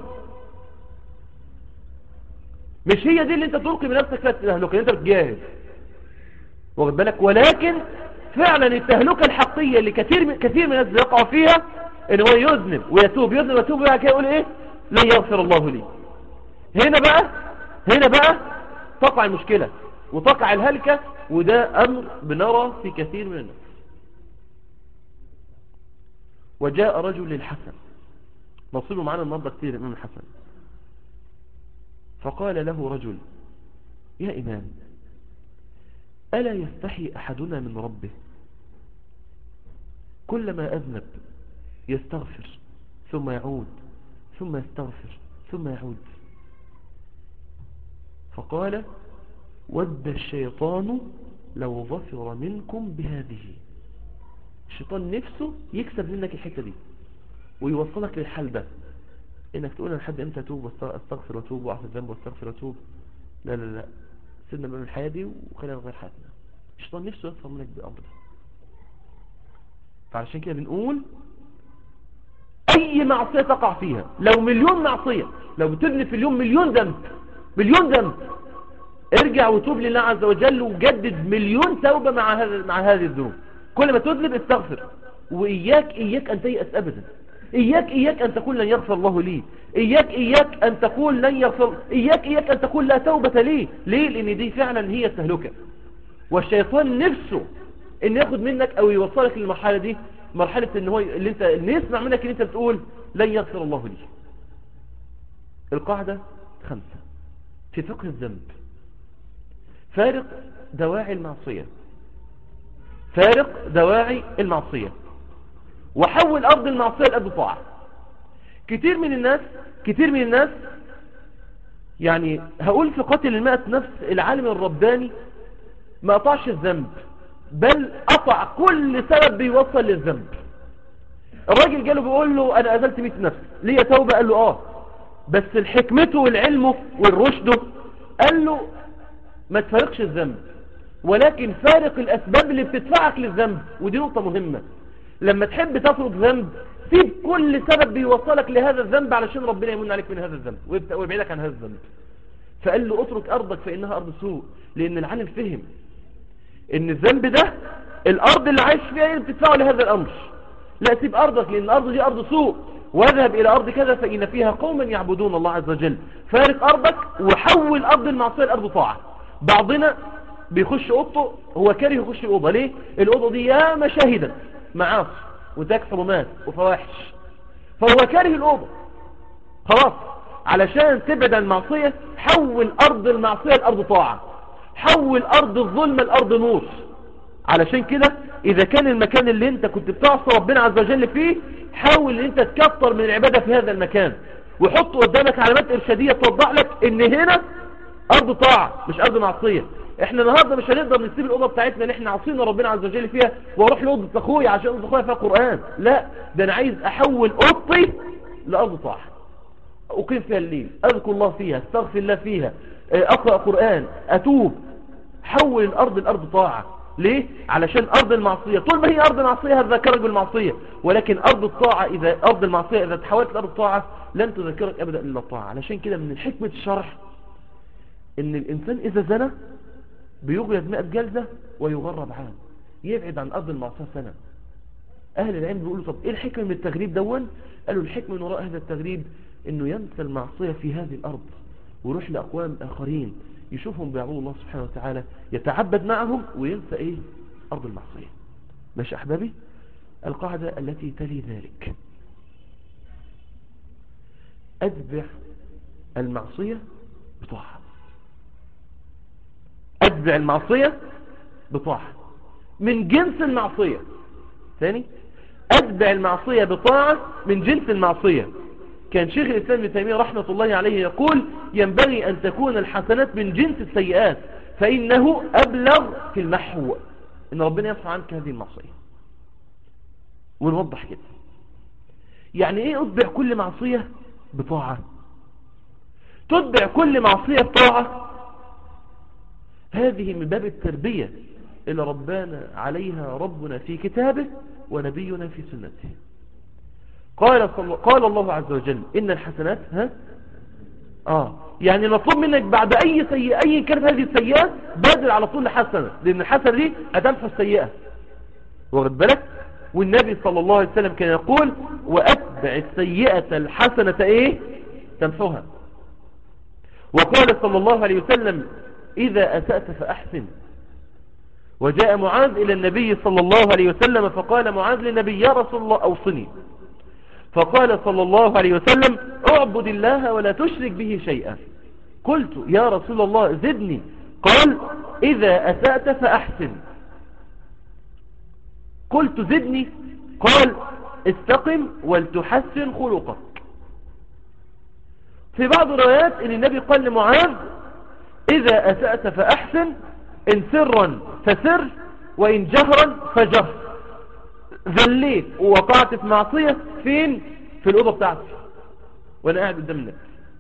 مش هي دي اللي انت تلقي بنفسك فيها التهلكة انت بتجاهز واخد بالك ولكن فعلا التهلكة الحقيقية اللي كثير من كثير من الناس بيقعوا فيها ان هو يذنب ويتوب يذنب ويتوب بقى كده يقول ايه لن يغفر الله لي هنا بقى هنا بقى تقع المشكلة وتقع الهلكة وده امر بنرى في كثير من الناس وجاء رجل للحسن نصيبه معنا النهارده كثير الامام الحسن فقال له رجل يا إمام ألا يستحي أحدنا من ربه كلما أذنب يستغفر ثم يعود ثم يستغفر ثم يعود فقال ود الشيطان لو ظفر منكم بهذه الشيطان نفسه يكسب منك الحتة دي ويوصلك للحال ده انك تقول انا لحد امتى اتوب واستغفر واتوب واعصي الذنب واستغفر واتوب لا لا لا سيبنا من الحياه دي وخلينا نغير حياتنا الشيطان نفسه يوصل منك بالامر ده فعلشان كده بنقول اي معصيه تقع فيها لو مليون معصيه لو بتبني في اليوم مليون ذنب مليون ذنب ارجع وتوب لله عز وجل وجدد مليون توبه مع هذا مع هذه الذنوب كل ما تذنب استغفر واياك اياك ان تيأس ابدا إياك إياك أن تقول لن يغفر الله لي إياك إياك أن تقول لن يغفر إياك إياك أن تقول لا توبة لي ليه لأن دي فعلا هي التهلكة والشيطان نفسه أن ياخد منك أو يوصلك للمرحلة دي مرحلة أن هو اللي انت اللي يسمع منك أن أنت بتقول لن يغفر الله لي القاعدة خمسة في فقه الذنب فارق دواعي المعصية فارق دواعي المعصية وحول أرض المعصية لأرض طاعة كتير من الناس كتير من الناس يعني هقول في قتل المئة نفس العالم الرباني ما قطعش الذنب بل قطع كل سبب بيوصل للذنب الراجل جاله بيقول له انا ازلت 100 نفس ليه توبة قال له اه بس الحكمته والعلمه والرشده قال له ما تفارقش الذنب ولكن فارق الاسباب اللي بتدفعك للذنب ودي نقطة مهمة لما تحب تترك ذنب سيب كل سبب بيوصلك لهذا الذنب علشان ربنا يمن عليك من هذا الذنب ويبعدك عن هذا الذنب فقال له اترك ارضك فانها ارض سوء لان العالم فهم ان الذنب ده الارض اللي عايش فيها اللي بتدفعه لهذا الامر لا سيب ارضك لان الارض دي ارض سوء واذهب الى ارض كذا فان فيها قوما يعبدون الله عز وجل فارق ارضك وحول ارض المعصيه لارض طاعه بعضنا بيخش اوضته هو كاره يخش الاوضه ليه الاوضه دي يا مشاهدا معاصي وذاك حرمات وفواحش فهو كاره الأوضة خلاص علشان تبعد عن المعصية حول أرض المعصية لأرض طاعة حول أرض الظلم لأرض نور علشان كده إذا كان المكان اللي انت كنت بتعصى ربنا عز وجل فيه حاول ان انت تكتر من العبادة في هذا المكان وحط قدامك علامات إرشادية توضح لك ان هنا أرض طاعة مش أرض معصية احنا النهاردة مش هنقدر نسيب الأوضة بتاعتنا اللي احنا عاصينا ربنا عز وجل فيها واروح لأوضة اخويا عشان أوضة اخويا فيها قرآن لا ده انا عايز احول اوضتي لأرض طاعة اقيم فيها الليل اذكر الله فيها استغفر الله فيها اقرأ قرآن اتوب حول الارض لأرض طاعة ليه؟ علشان ارض المعصية طول ما هي ارض المعصية هتذكرك بالمعصية ولكن ارض الطاعة اذا ارض المعصية اذا تحولت لأرض الطاعة لن تذكرك ابدا الا الطاعة علشان كده من حكمة الشرح ان الانسان اذا زنى بيغلد مئة جلدة ويغرب عام يبعد عن أرض المعصية سنة أهل العلم بيقولوا طب إيه الحكمة من التغريب دون قالوا الحكمة من وراء هذا التغريب إنه ينسى المعصية في هذه الأرض ويروح لأقوام آخرين يشوفهم بيعبدوا الله سبحانه وتعالى يتعبد معهم وينسى إيه أرض المعصية ماشي أحبابي القاعدة التي تلي ذلك أتبع المعصية بطاعة أتبع المعصية بطاعة من جنس المعصية ثاني أتبع المعصية بطاعة من جنس المعصية كان شيخ الإسلام ابن تيمية رحمة الله عليه يقول ينبغي أن تكون الحسنات من جنس السيئات فإنه أبلغ في المحو إن ربنا يمحو عنك هذه المعصية ونوضح كده يعني إيه أتبع كل معصية بطاعة تتبع كل معصية بطاعة هذه من باب التربية اللي ربنا عليها ربنا في كتابه ونبينا في سنته قال, صل... قال الله عز وجل إن الحسنات ها آه يعني مطلوب منك بعد أي سيئة أي كانت هذه السيئة بادر على طول لحسنة لأن الحسنة دي هتمحو السيئة واخد بالك والنبي صلى الله عليه وسلم كان يقول وأتبع السيئة الحسنة إيه تمحوها وقال صلى الله عليه وسلم إذا أسأت فأحسن وجاء معاذ إلى النبي صلى الله عليه وسلم فقال معاذ للنبي يا رسول الله أوصني فقال صلى الله عليه وسلم اعبد الله ولا تشرك به شيئا قلت يا رسول الله زدني قال إذا أسأت فأحسن قلت زدني قال استقم ولتحسن خلقك في بعض الروايات ان النبي قال لمعاذ اذا اسأت فاحسن ان سرا فسر وان جهرا فجهر ذليت ووقعت في معصية فين في الأوضة بتاعتي وانا قاعد قدام الناس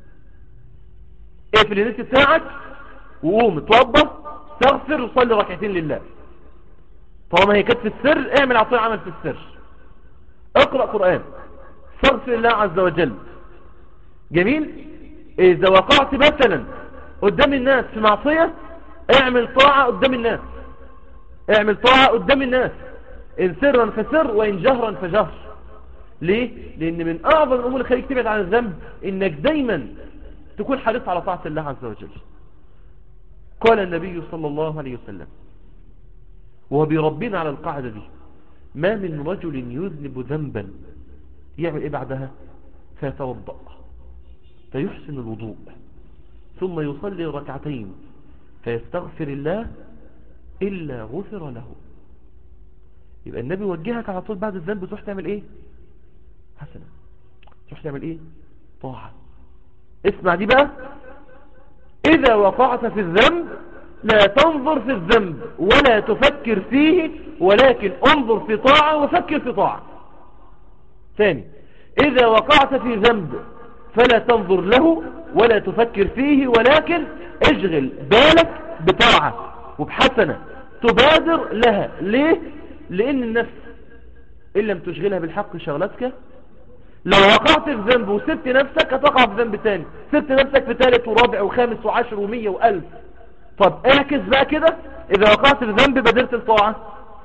اقفل النت بتاعك وقوم اتوضى استغفر وصلي ركعتين لله طالما هي كانت في السر اعمل عطيه عمل في السر اقرأ قرآن استغفر الله عز وجل جميل اذا وقعت مثلا قدام الناس في معصية اعمل طاعة قدام الناس اعمل طاعة قدام الناس ان سرا فسر وان جهرا فجهر ليه لان من اعظم الامور اللي خليك تبعد عن الذنب انك دايما تكون حريص على طاعة الله عز وجل قال النبي صلى الله عليه وسلم وهو بيربينا على القاعدة دي ما من رجل يذنب ذنبا يعمل ايه بعدها فيتوضأ فيحسن الوضوء ثم يصلي ركعتين فيستغفر الله إلا غفر له يبقى النبي وجهك على طول بعد الذنب تروح تعمل ايه حسنة تروح تعمل ايه طاعة اسمع دي بقى إذا وقعت في الذنب لا تنظر في الذنب ولا تفكر فيه ولكن انظر في طاعة وفكر في طاعة ثاني إذا وقعت في ذنب فلا تنظر له ولا تفكر فيه ولكن اشغل بالك بطاعة وبحسنة تبادر لها ليه؟ لأن النفس إن لم تشغلها بالحق شغلتك لو وقعت في ذنب وسبت نفسك هتقع في ذنب تاني سبت نفسك في ثالث ورابع وخامس وعشر ومية وألف طب اعكس بقى كده إذا وقعت في ذنب بدرت الطاعة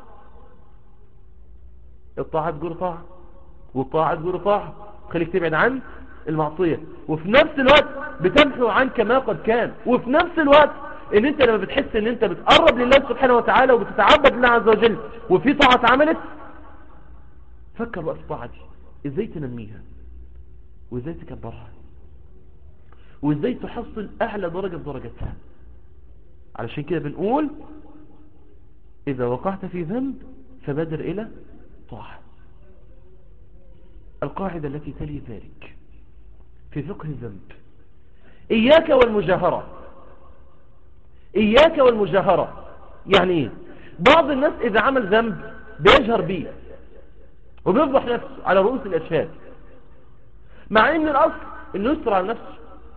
الطاعة تقول طاعة والطاعة تقول طاعة خليك تبعد عن المعصية وفي نفس الوقت بتمحو عنك ما قد كان وفي نفس الوقت ان انت لما بتحس ان انت بتقرب لله سبحانه وتعالى وبتتعبد لله عز وجل وفي طاعة اتعملت فكر بقى في الطاعة دي ازاي تنميها وازاي تكبرها وازاي تحصل اعلى درجة في درجتها علشان كده بنقول اذا وقعت في ذنب فبادر الى طاعة القاعدة التي تلي ذلك في فقه الذنب إياك والمجاهرة إياك والمجاهرة يعني إيه بعض الناس إذا عمل ذنب بيجهر بيه وبيفضح نفسه على رؤوس الأشهاد مع إن الأصل إنه يستر على نفسه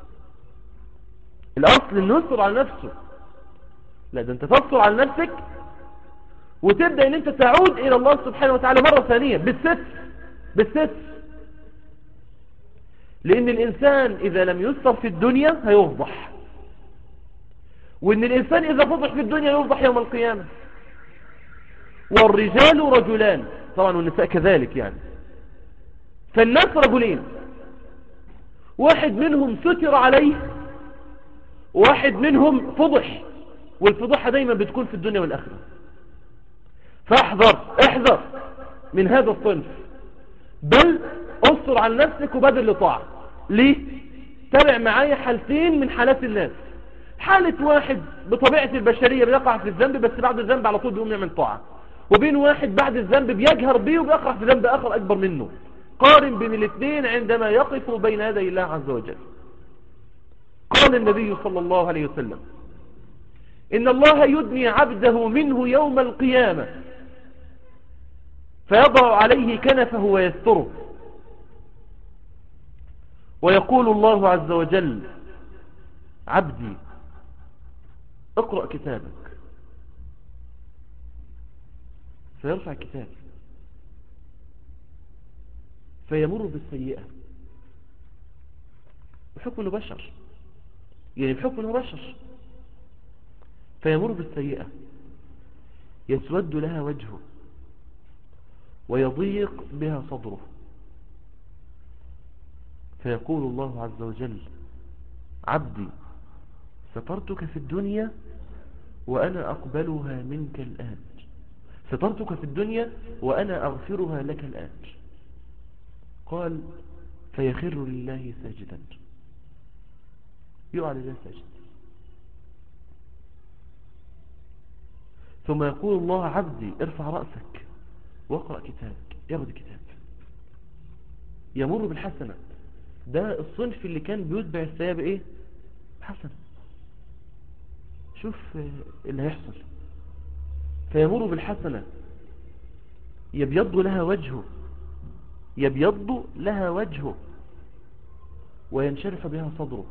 الأصل إنه يستر على نفسه لا ده أنت تستر على نفسك وتبدأ إن أنت تعود إلى الله سبحانه وتعالى مرة ثانية بالستر بالستر لأن الإنسان إذا لم يستر في الدنيا هيفضح وإن الإنسان إذا فضح في الدنيا يفضح يوم القيامة والرجال رجلان طبعا والنساء كذلك يعني فالناس رجلين واحد منهم ستر عليه واحد منهم فضح والفضحة دايما بتكون في الدنيا والآخرة فاحذر احذر من هذا الصنف بل اصر عن نفسك وبادر لطاعة ليه تابع معايا حالتين من حالات الناس حالة واحد بطبيعة البشرية بيقع في الذنب بس بعد الذنب على طول بيقوم يعمل طاعة وبين واحد بعد الذنب بيجهر بيه وبيقع في ذنب آخر أكبر منه قارن بين الاثنين عندما يقف بين يدي الله عز وجل قال النبي صلى الله عليه وسلم إن الله يدني عبده منه يوم القيامة فيضع عليه كنفه ويستره ويقول الله عز وجل عبدي اقرأ كتابك فيرفع كتاب فيمر بالسيئة بحكم انه بشر يعني بحكم انه بشر فيمر بالسيئة يسود لها وجهه ويضيق بها صدره فيقول الله عز وجل عبدي سترتك في الدنيا وأنا أقبلها منك الآن سترتك في الدنيا وأنا أغفرها لك الآن قال فيخر لله ساجدا يقع لله ساجد ثم يقول الله عبدي ارفع رأسك واقرأ كتابك ياخد كتاب يمر بالحسنة ده الصنف اللي كان بيتبع الثياب ايه حسن شوف اللي هيحصل فيمر بالحسنة يبيض لها وجهه يبيض لها وجهه وينشرح بها صدره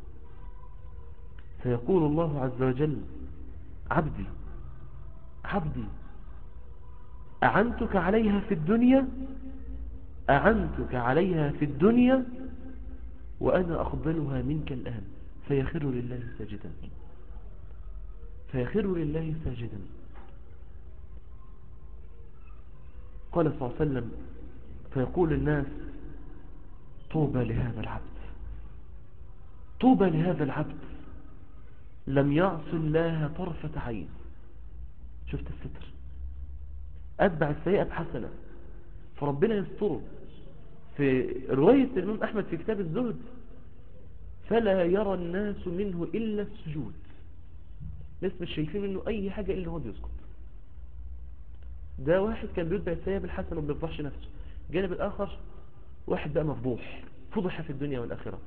فيقول الله عز وجل عبدي عبدي أعنتك عليها في الدنيا أعنتك عليها في الدنيا وأنا أقبلها منك الآن فيخر لله ساجدا فيخر لله ساجدا قال صلى الله عليه وسلم فيقول الناس طوبى لهذا العبد طوبى لهذا العبد لم يعص الله طرفة عين شفت الستر أتبع السيئة بحسنة فربنا يستره في رواية الإمام أحمد في كتاب الزهد فلا يرى الناس منه إلا السجود الناس مش شايفين منه أي حاجة إلا هو بيسكت ده واحد كان بيتبع السيئة بالحسنة وما بيفضحش نفسه الجانب الآخر واحد بقى مفضوح فضح في الدنيا والآخرة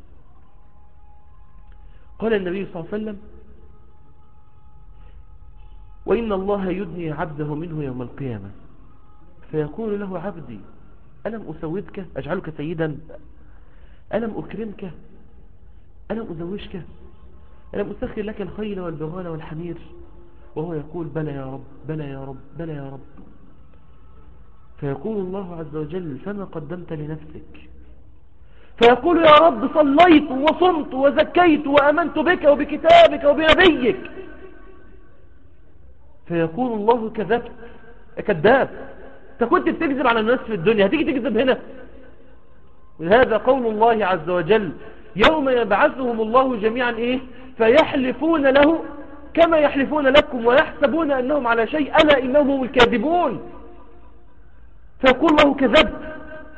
قال النبي صلى الله عليه وسلم وإن الله يدني عبده منه يوم القيامة فيقول له عبدي ألم أسودك أجعلك سيدا ألم أكرمك ألم أزوجك ألم أسخر لك الخيل والبغال والحمير وهو يقول بلى يا رب بلى يا رب بلى يا رب فيقول الله عز وجل فما قدمت لنفسك فيقول يا رب صليت وصمت وزكيت وأمنت بك وبكتابك وبنبيك فيقول الله كذبت كذاب انت كنت بتكذب على الناس في الدنيا هتيجي تكذب هنا هذا قول الله عز وجل يوم يبعثهم الله جميعا ايه فيحلفون له كما يحلفون لكم ويحسبون انهم على شيء الا انهم هم الكاذبون فيقول الله كذبت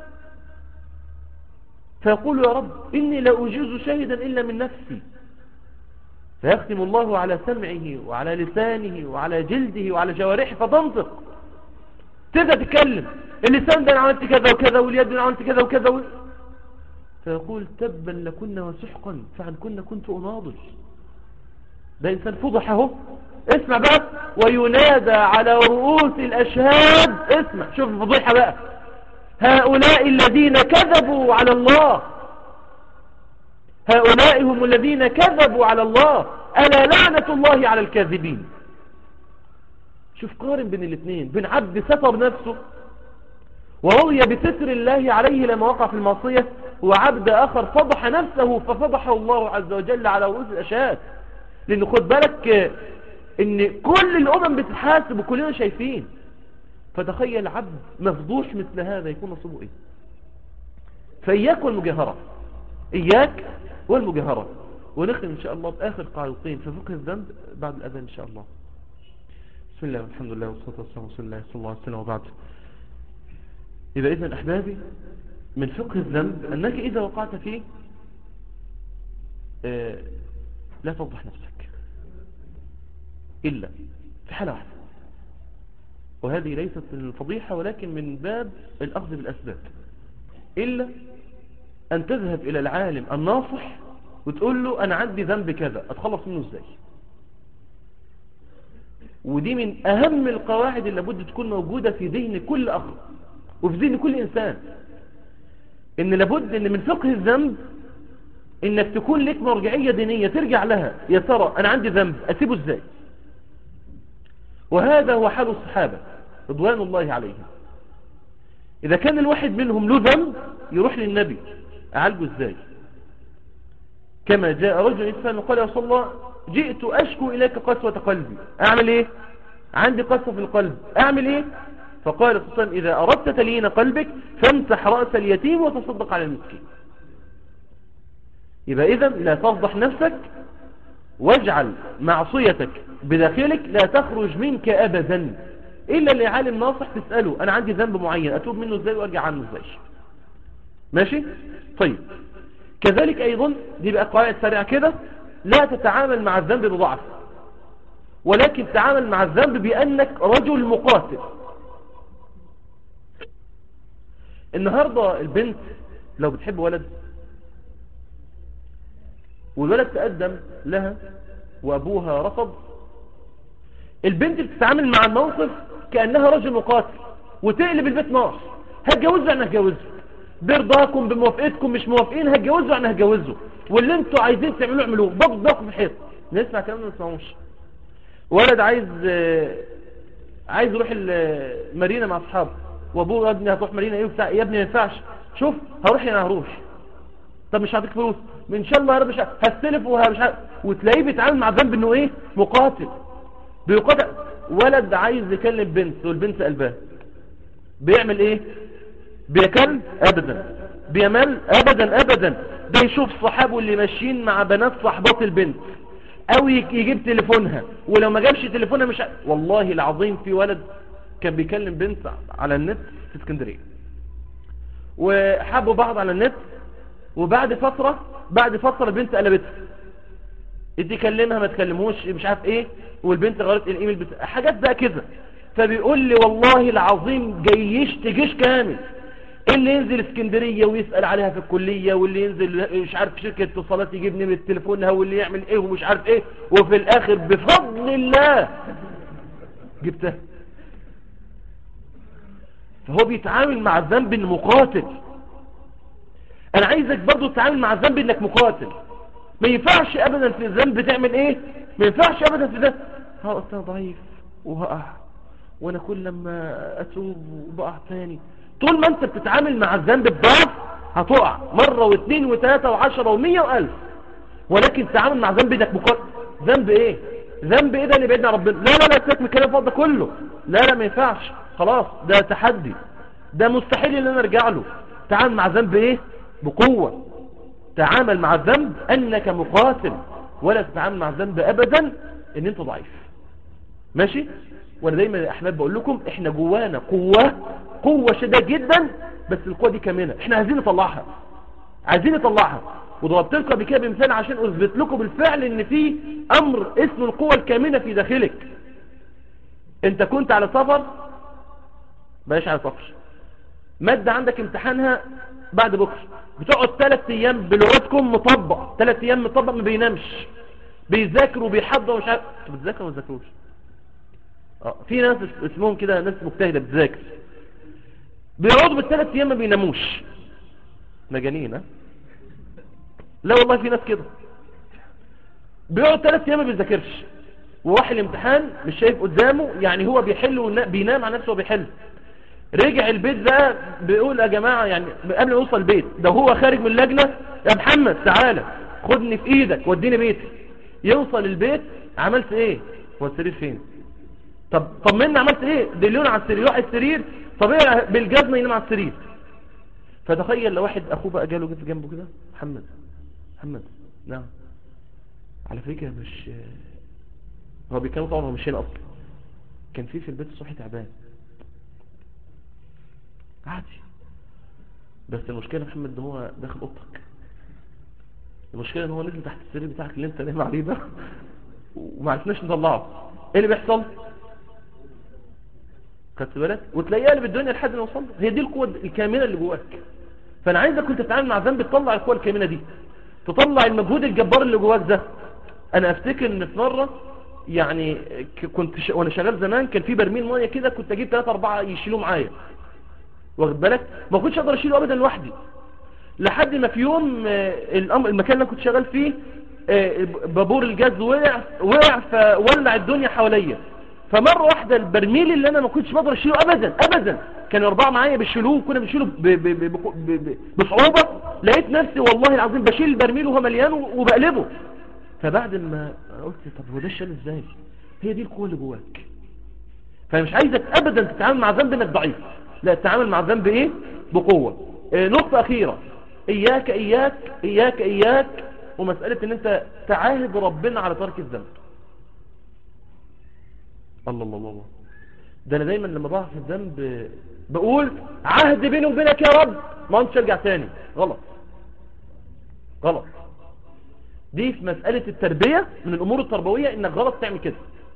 فيقول يا رب إني لا أجيز شاهدا إلا من نفسي فيختم الله على سمعه وعلى لسانه وعلى جلده وعلى جوارحه فتنطق تبدأ تتكلم اللسان ده انا عملت كذا وكذا واليد انا عملت كذا وكذا و... فيقول تبا لكنا وسحقا فعن كنا كنت أناضل ده إنسان فضح اهو اسمع بقى وينادى على رؤوس الأشهاد اسمع شوف الفضيحة بقى هؤلاء الذين كذبوا على الله هؤلاء هم الذين كذبوا على الله ألا لعنة الله على الكاذبين شوف قارن بين الاثنين بين عبد ستر نفسه ورضي بستر الله عليه لما وقع في المعصية وعبد آخر فضح نفسه ففضحه الله عز وجل على رؤوس الأشهاد لأنه خد بالك ان كل الأمم بتتحاسب وكلنا شايفين فتخيل عبد مفضوح مثل هذا يكون نصيبه ايه فإياك والمجاهرة إياك والمجاهرة ونختم إن شاء الله بآخر قاعدتين في فقه الذنب بعد الأذان إن شاء الله بسم الله والحمد لله والصلاة والسلام على رسول الله صلى الله عليه وسلم وبعد إذا إذن أحبابي من فقه الذنب أنك إذا وقعت فيه آه لا تفضح نفسك إلا في حالة واحدة وهذه ليست من الفضيحة ولكن من باب الأخذ بالأسباب إلا أن تذهب إلى العالم الناصح وتقول له أنا عندي ذنب كذا أتخلص منه إزاي ودي من اهم القواعد اللي لابد تكون موجودة في ذهن كل اخ وفي ذهن كل انسان ان لابد ان من فقه الذنب انك تكون لك مرجعية دينية ترجع لها يا ترى انا عندي ذنب اسيبه ازاي وهذا هو حال الصحابة رضوان الله عليهم اذا كان الواحد منهم له ذنب يروح للنبي اعالجه ازاي كما جاء رجل إنسان وقال يا رسول الله جئت أشكو إليك قسوة قلبي أعمل إيه عندي قسوة في القلب أعمل إيه فقال صلى الله عليه وسلم إذا أردت تلين قلبك فامسح رأس اليتيم وتصدق على المسكين يبقى إذا لا تفضح نفسك واجعل معصيتك بداخلك لا تخرج منك أبدا إلا اللي عالم ناصح تسأله أنا عندي ذنب معين أتوب منه إزاي وأرجع عنه إزاي ماشي طيب كذلك أيضا دي بقى قواعد سريعة كده لا تتعامل مع الذنب بضعف ولكن تعامل مع الذنب بأنك رجل مقاتل النهاردة البنت لو بتحب ولد والولد تقدم لها وأبوها رفض البنت بتتعامل مع الموقف كأنها رجل مقاتل وتقلب البيت نار هتجوزه انا هتجوزه برضاكم بموافقتكم مش موافقين هتجوزوا انا هتجوزه واللي انتوا عايزين تعملوه اعملوه ضبط ضغط في الحيط نسمع كلام ما نسمعوش ولد عايز عايز يروح المارينا مع اصحابه وابوه يا ابني هتروح مارينا ايه وبتاع يا ابني ما ينفعش شوف هروح انا هروح طب مش هعطيك فلوس ان شاء الله يا رب مش هستلف ومش وتلاقيه بيتعامل مع ذنب انه ايه مقاتل بيقاتل ولد عايز يكلم بنت والبنت قلبها بيعمل ايه بيكل ابدا بيمل ابدا ابدا بيشوف صحابه اللي ماشيين مع بنات صاحبات البنت او يجيب تليفونها ولو ما جابش تليفونها مش ع... والله العظيم في ولد كان بيكلم بنت على النت في اسكندريه وحبوا بعض على النت وبعد فترة بعد فترة البنت قلبتها دي كلمها ما تكلموش مش عارف ايه والبنت غيرت الايميل بتاع حاجات بقى كده فبيقول لي والله العظيم جيش تجيش كامل اللي ينزل اسكندرية ويسأل عليها في الكلية واللي ينزل مش عارف شركة اتصالات يجيب نمرة تليفونها واللي يعمل ايه ومش عارف ايه وفي الاخر بفضل الله جبتها فهو بيتعامل مع الذنب انه مقاتل انا عايزك برضو تتعامل مع الذنب انك مقاتل ما ينفعش ابدا في الذنب تعمل ايه ما ينفعش ابدا في الذنب ها اصلا ضعيف وهقع وانا كل لما اتوب وبقع تاني طول ما انت بتتعامل مع الذنب بضعف هتقع مرة واثنين وثلاثة وعشرة ومية والف ولكن تتعامل مع ذنب انك مقاتل ذنب ايه ذنب ايه ده اللي بعدنا ربنا لا لا لا سيبك من الكلام فوق ده كله لا لا ما ينفعش خلاص ده تحدي ده مستحيل ان انا ارجع له تعامل مع ذنب ايه بقوة تعامل مع الذنب انك مقاتل ولا تتعامل مع الذنب ابدا ان انت ضعيف ماشي وانا دايما يا احباب بقول لكم احنا جوانا قوة قوة شديدة جدا بس القوة دي كامنة احنا عايزين نطلعها عايزين نطلعها وضربت لكم قبل كده بمثال عشان اثبت لكم بالفعل ان في امر اسمه القوة الكامنة في داخلك انت كنت على سفر بلاش على سفر مادة عندك امتحانها بعد بكرة بتقعد ثلاث ايام بلغتكم مطبق ثلاث ايام مطبق ما بينامش بيذاكر وبيحضر ومش عارف انتوا بتذاكروا ولا بتذاكروش اه في ناس اسمهم كده ناس مجتهده بتذاكر بيقعدوا بالثلاث ايام ما بيناموش مجانين ها لا والله في ناس كده بيقعد ثلاث ايام ما بيذاكرش وراح الامتحان مش شايف قدامه يعني هو بيحل وبينام على نفسه وبيحل رجع البيت بقى بيقول يا جماعة يعني قبل ما يوصل البيت ده هو خارج من اللجنة يا محمد تعالى خدني في ايدك وديني بيتي يوصل البيت عملت ايه هو السرير فين طب طمنا عملت ايه دليون على السرير واحد السرير طبيعي بالجزمة ينام على السرير فتخيل لو واحد اخوه بقى جاله جنب جنبه كده محمد محمد نعم على فكرة مش هو بيتكلم طبعا هو مش هنا اصلا كان في في البيت الصبح تعبان عادي بس المشكلة محمد ان هو داخل اوضتك المشكلة ان هو نزل تحت السرير بتاعك اللي انت نايم عليه ده وما عرفناش نطلعه ايه اللي بيحصل خدت بالك وتلاقيه قلب الدنيا لحد ما وصل هي دي القوة الكامنة اللي جواك فانا عايزك كنت تتعامل مع ذنب تطلع القوة الكامنة دي تطلع المجهود الجبار اللي جواك ده انا افتكر ان في مرة يعني ك- كنت ش... وانا شغال زمان كان في برميل ميه كده كنت اجيب 3 4 يشيلوه معايا واخد بالك ما كنتش اقدر اشيله ابدا لوحدي لحد ما في يوم آه، الأم- المكان اللي أنا كنت شغال فيه آه، بابور الجاز وقع وقع فولع الدنيا حواليا فمرة واحدة البرميل اللي انا ما كنتش بقدر اشيله ابدا ابدا كانوا اربعة معايا بيشيلوه وكنا بنشيله ب- ب- ب- ب- ب- بصعوبة لقيت نفسي والله العظيم بشيل البرميل وهو مليان وبقلبه فبعد ما قلت طب هو ده الشال ازاي هي دي القوة اللي جواك فانا مش عايزك ابدا تتعامل مع ذنب انك ضعيف لا تتعامل مع ذنب ايه بقوة آه، نقطة اخيرة اياك اياك اياك اياك ومسألة ان انت تعاهد ربنا على ترك الذنب الله الله الله الله. ده انا دايما لما بقع في الذنب آه، بقول عهد بيني وبينك يا رب ما انتش ارجع تاني غلط غلط دي في مسألة التربية من الامور التربوية انك غلط تعمل كده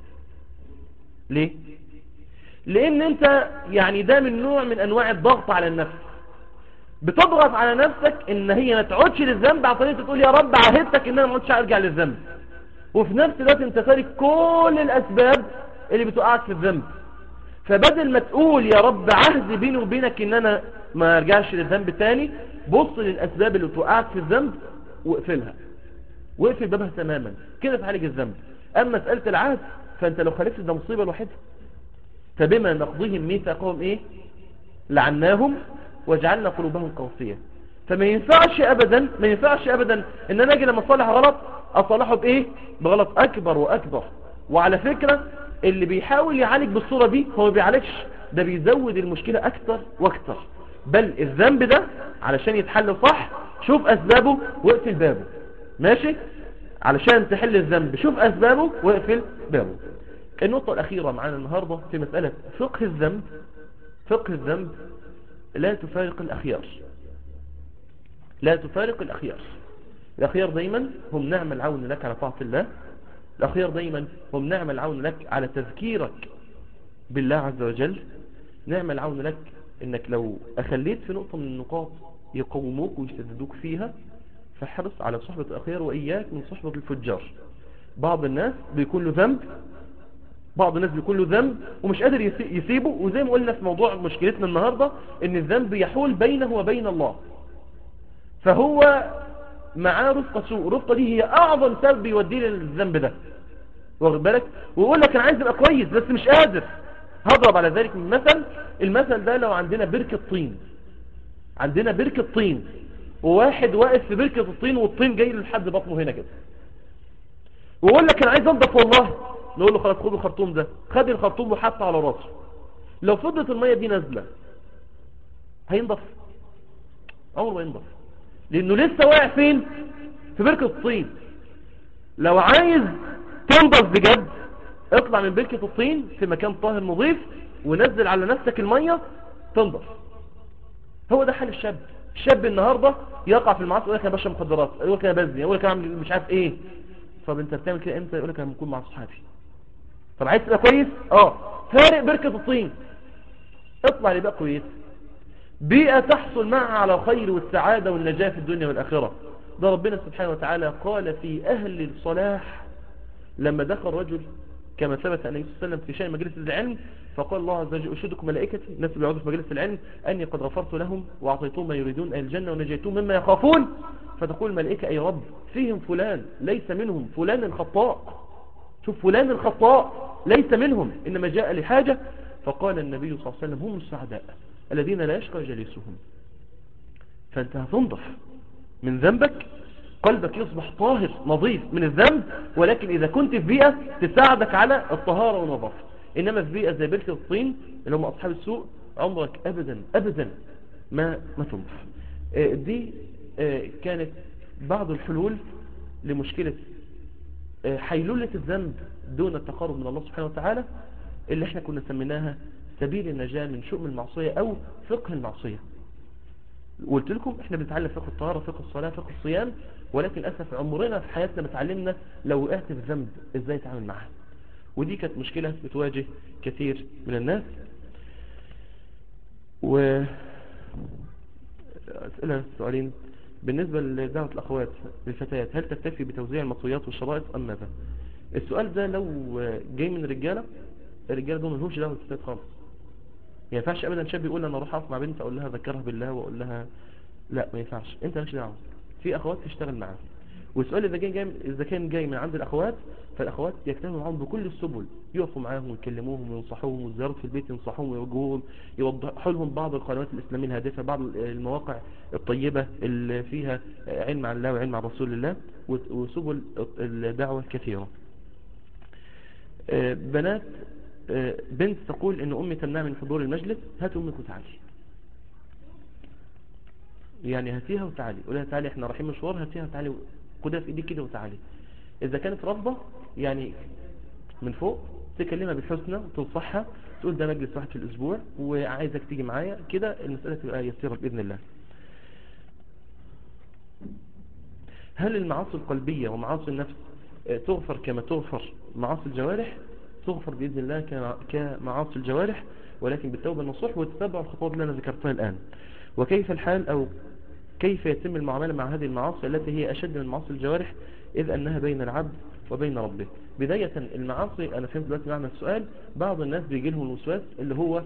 ليه لان انت يعني ده من نوع من انواع الضغط على النفس بتضغط على نفسك ان هي ما تعودش للذنب عن طريقه تقول يا رب عهدتك ان انا ما عدتش ارجع للذنب وفي نفس الوقت انت تارك كل الاسباب اللي بتوقعك في الذنب فبدل ما تقول يا رب عهد بيني وبينك ان انا ما ارجعش للذنب تاني بص للاسباب اللي بتوقعك في الذنب واقفلها واقفل بابها تماما كده تعالج الذنب اما مساله العهد فانت لو خالفت ده مصيبه الوحيده فبما نقضيهم ميثاقهم ايه لعناهم وجعلنا قلوبهم قاسية فما ينفعش ابدا ما ينفعش ابدا ان انا اجي لما اصلح غلط اصلحه بايه بغلط اكبر واكبر وعلى فكرة اللي بيحاول يعالج بالصورة دي هو ما بيعالجش ده بيزود المشكلة اكتر واكتر بل الذنب ده علشان يتحل صح شوف اسبابه واقفل بابه ماشي علشان تحل الذنب شوف اسبابه واقفل بابه النقطة الأخيرة معانا النهاردة في مسألة فقه الذنب فقه الذنب لا تفارق الأخيار لا تفارق الأخيار الأخيار دايما هم نعم العون لك على طاعة الله الأخيار دايما هم نعم العون لك على تذكيرك بالله عز وجل نعم العون لك انك لو أخليت في نقطة من النقاط يقوموك ويشتددوك فيها فحرص على صحبة الأخيار وإياك من صحبة الفجار بعض الناس بيكون له ذنب بعض الناس بيكون له ذنب ومش قادر يسي- يسيبه وزي ما قلنا في موضوع مشكلتنا النهاردة ان الذنب يحول بينه وبين الله فهو معاه رفقة سوء الرفقة دي هي اعظم سبب بيوديه للذنب ده واخد بالك ويقول لك انا عايز ابقى كويس بس مش قادر هضرب على ذلك من مثل المثل ده لو عندنا بركة طين عندنا بركة طين وواحد واقف في بركة الطين والطين جاي له لحد بطنه هنا كده ويقول لك انا عايز انضف والله نقول له خلاص خد الخرطوم ده خد الخرطوم وحط على راسه لو فضلت المية دي نازلة هينضف عمره ما ينضف لانه لسه واقع فين في بركة الطين لو عايز تنضف بجد اطلع من بركة الطين في مكان طاهر نظيف ونزل على نفسك المية تنضف هو ده حال الشاب الشاب النهاردة يقع في المعاصي يقول لك انا بشرب مخدرات يقول لك انا بزني يقول لك انا اعمل مش عارف ايه طب انت بتعمل كده امتى يقول لك انا بكون مع صحابي طب عايز تبقى كويس اه فارق بركة الطين اطلع لبقى كويس بيئة تحصل معها على الخير والسعادة والنجاة في الدنيا والآخرة ده ربنا سبحانه وتعالى قال في أهل الصلاح لما دخل رجل كما ثبت أن النبي صلى الله عليه وسلم في شيء مجلس العلم فقال الله عز وجل أشهدكم ملائكتي الناس اللي يقعدوا في مجلس العلم أني قد غفرت لهم وأعطيتهم ما يريدون أهل الجنة ونجيتهم مما يخافون فتقول الملائكة أي رب فيهم فلان ليس منهم فلان الخطاء شوف فلان الخطاء ليس منهم إنما جاء لحاجة فقال النبي صلى الله عليه وسلم هم السعداء الذين لا يشقى جليسهم فأنت هتنضف من ذنبك قلبك يصبح طاهر نظيف من الذنب ولكن إذا كنت في بيئة تساعدك على الطهارة والنظافة إنما في بيئة زي بركة الطين اللي هم أصحاب السوء عمرك أبدا أبدا ما ما تنضف آه، دي آه، كانت بعض الحلول لمشكلة آه، حيلولة الذنب دون التقرب من الله سبحانه وتعالى اللي احنا كنا سميناها سبيل النجاة من شؤم المعصية أو فقه المعصية قلت لكم احنا بنتعلم فقه الطهارة فقه الصلاة فقه الصيام ولكن للأسف عمرنا في حياتنا بتعلمنا لو وقعت في ذنب ازاي تعامل معها ودي كانت مشكلة بتواجه كثير من الناس و أسئلة سؤالين بالنسبة لدعوة الأخوات للفتيات هل تكتفي بتوزيع المطويات والشرائط أم ماذا السؤال ده لو جاي من رجالة الرجالة دول ملهمش دعوة بالستات خالص ما ينفعش ابدا شاب يقول انا اروح اقف مع بنت اقول لها ذكرها بالله واقول لها لا ما ينفعش انت مالكش دعوه في اخوات تشتغل معاها والسؤال اذا كان جاي اذا كان جاي من عند الاخوات فالاخوات يجتمعوا معاهم بكل السبل يقفوا معاهم ويكلموهم وينصحوهم والزيارات في البيت ينصحوهم ويوجهوهم يوضحوا لهم بعض القنوات الاسلاميه الهادفه بعض المواقع الطيبه اللي فيها علم عن الله وعلم عن رسول الله وسبل الدعوه كثيره بنات بنت تقول ان امي تمنع من حضور المجلس هات امك وتعالي يعني هاتيها وتعالي قولها تعالي احنا رايحين مشوار هاتيها وتعالي خدها في ايديك كده وتعالي اذا كانت رافضه يعني من فوق تكلمها بالحسنى وتنصحها تقول ده مجلس واحد في الاسبوع وعايزك تيجي معايا كده المسألة تبقى يسيرة باذن الله هل المعاصي القلبية ومعاصي النفس تغفر كما تغفر معاصي الجوارح تغفر بإذن الله كمعاصي الجوارح ولكن بالتوبة النصوح وتتبع الخطوات اللي أنا ذكرتها الآن وكيف الحال أو كيف يتم المعاملة مع هذه المعاصي التي هي أشد من معاصي الجوارح إذ أنها بين العبد وبين ربه بداية المعاصي أنا فهمت دلوقتي معنى السؤال بعض الناس بيجي لهم الوسواس اللي هو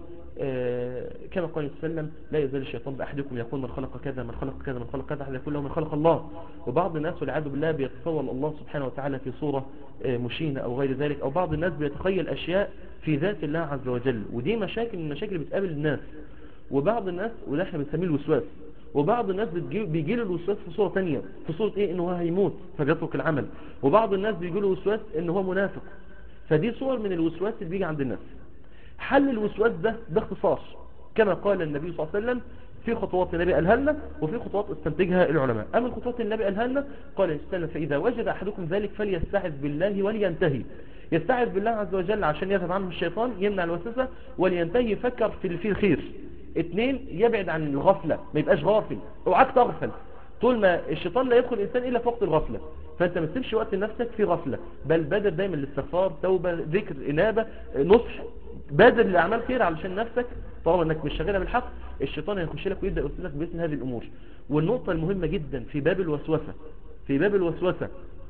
آه كما قال صلى الله عليه وسلم لا يزال الشيطان بأحدكم يقول من خلق كذا من خلق كذا من خلق كذا حتى يقول له من خلق الله وبعض الناس والعياذ بالله بيتصور الله سبحانه وتعالى في صورة آه مشينة أو غير ذلك أو بعض الناس بيتخيل أشياء في ذات الله عز وجل ودي مشاكل من المشاكل اللي بتقابل الناس وبعض الناس وده احنا بنسميه الوسواس وبعض الناس بيجي له الوسواس في صورة تانية في صورة ايه انه هو هيموت فبيترك العمل وبعض الناس بيجي له وسواس انه هو منافق فدي صور من الوسواس اللي بيجي عند الناس حل الوسواس ده باختصار كما قال النبي صلى الله عليه وسلم في خطوات النبي قالها لنا وفي خطوات استنتجها العلماء أما الخطوات النبي قالها لنا قال الإسلام فإذا وجد أحدكم ذلك فليستعذ بالله ولينتهي يستعذ بالله عز وجل عشان يذهب عنه الشيطان يمنع الوسوسة ولينتهي يفكر في في الخير اثنين يبعد عن الغفلة ما يبقاش غافل اوعاك تغفل طول ما الشيطان لا يدخل الإنسان إلا في وقت الغفلة فأنت ما تسيبش وقت لنفسك في غفلة بل بادر دايما الاستغفار توبة ذكر إنابة نصح بادر لأعمال خير علشان نفسك طالما انك مش شغالها بالحق الشيطان هيخش لك ويبدا يوسوسك باسم هذه الامور والنقطه المهمه جدا في باب الوسوسه في باب الوسوسه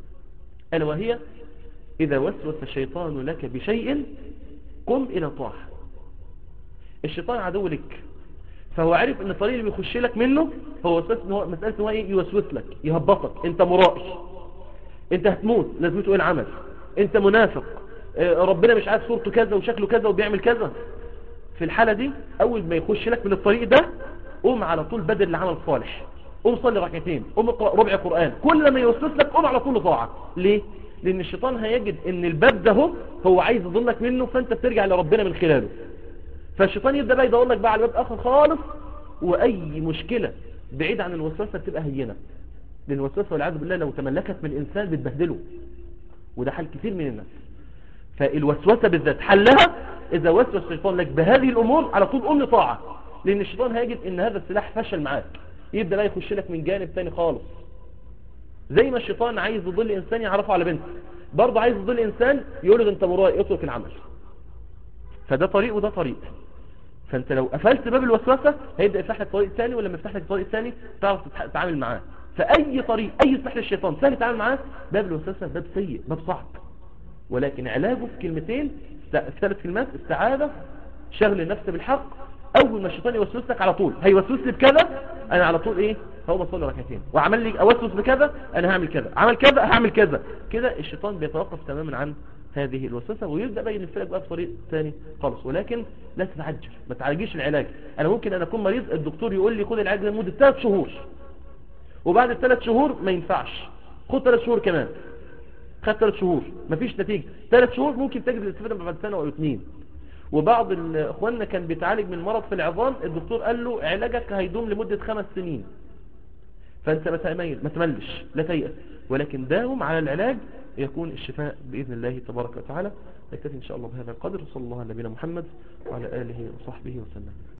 الا وهي اذا وسوس الشيطان لك بشيء قم الى طاعه الشيطان عدو لك فهو عارف ان الطريق اللي بيخش لك منه هو وسوس ان هو مساله ان هو ايه يوسوس لك يهبطك انت مرائي انت هتموت لازم تقول عمل انت منافق ربنا مش عارف صورته كذا وشكله كذا وبيعمل كذا في الحالة دي أول ما يخش لك من الطريق ده قوم على طول بدل لعمل صالح قوم صلي ركعتين قوم اقرأ ربع قرآن كل ما يوسوس لك قوم على طول طاعة ليه؟ لأن الشيطان هيجد أن الباب ده هو, هو عايز يضلك منه فأنت بترجع لربنا من خلاله فالشيطان يبدأ بقى يدور لك بقى على باب آخر خالص وأي مشكلة بعيد عن الوسوسة بتبقى هينة لأن الوسوسة والعياذ بالله لو تملكت من الإنسان بتبهدله وده حال كثير من الناس فالوسوسة بالذات حلها إذا وسوس الشيطان لك بهذه الأمور على طول قم لطاعة لأن الشيطان هيجد إن هذا السلاح فشل معاك يبدأ بقى يخش لك من جانب تاني خالص زي ما الشيطان عايز يضل إنسان يعرفه على بنت برضه عايز يضل إنسان يقول له أنت مرائي اترك العمل فده طريق وده طريق فأنت لو قفلت باب الوسوسة هيبدأ يفتح لك طريق ثاني ولما يفتح لك طريق ثاني تعرف تتعامل معاه فأي طريق أي سلاح للشيطان سهل تتعامل معاه باب الوسوسة باب سيء باب صعب ولكن علاجه في كلمتين ثلاث كلمات استعاذة شغل النفس بالحق اول ما الشيطان يوسوس لك على طول هيوسوس لي بكذا انا على طول ايه هو بصلي ركعتين وعمل لي اوسوس بكذا انا هعمل كذا عمل كذا هعمل كذا كده الشيطان بيتوقف تماما عن هذه الوسوسه ويبدا بقى يلف لك بقى بطريق ثاني خالص ولكن لا تتعجل ما تعالجيش العلاج انا ممكن انا اكون مريض الدكتور يقول لي خد العلاج ده لمده ثلاث شهور وبعد الثلاث شهور ما ينفعش خد ثلاث شهور كمان خد ثلاث شهور مفيش نتيجة ثلاث شهور ممكن تجد الاستفادة بعد سنة او اثنين وبعض اخواننا كان بيتعالج من مرض في العظام الدكتور قال له علاجك هيدوم لمدة خمس سنين فانت ما تميل ما تملش لا تيأس ولكن داوم على العلاج يكون الشفاء بإذن الله تبارك وتعالى نكتفي إن شاء الله بهذا القدر صلى الله على نبينا محمد وعلى آله وصحبه وسلم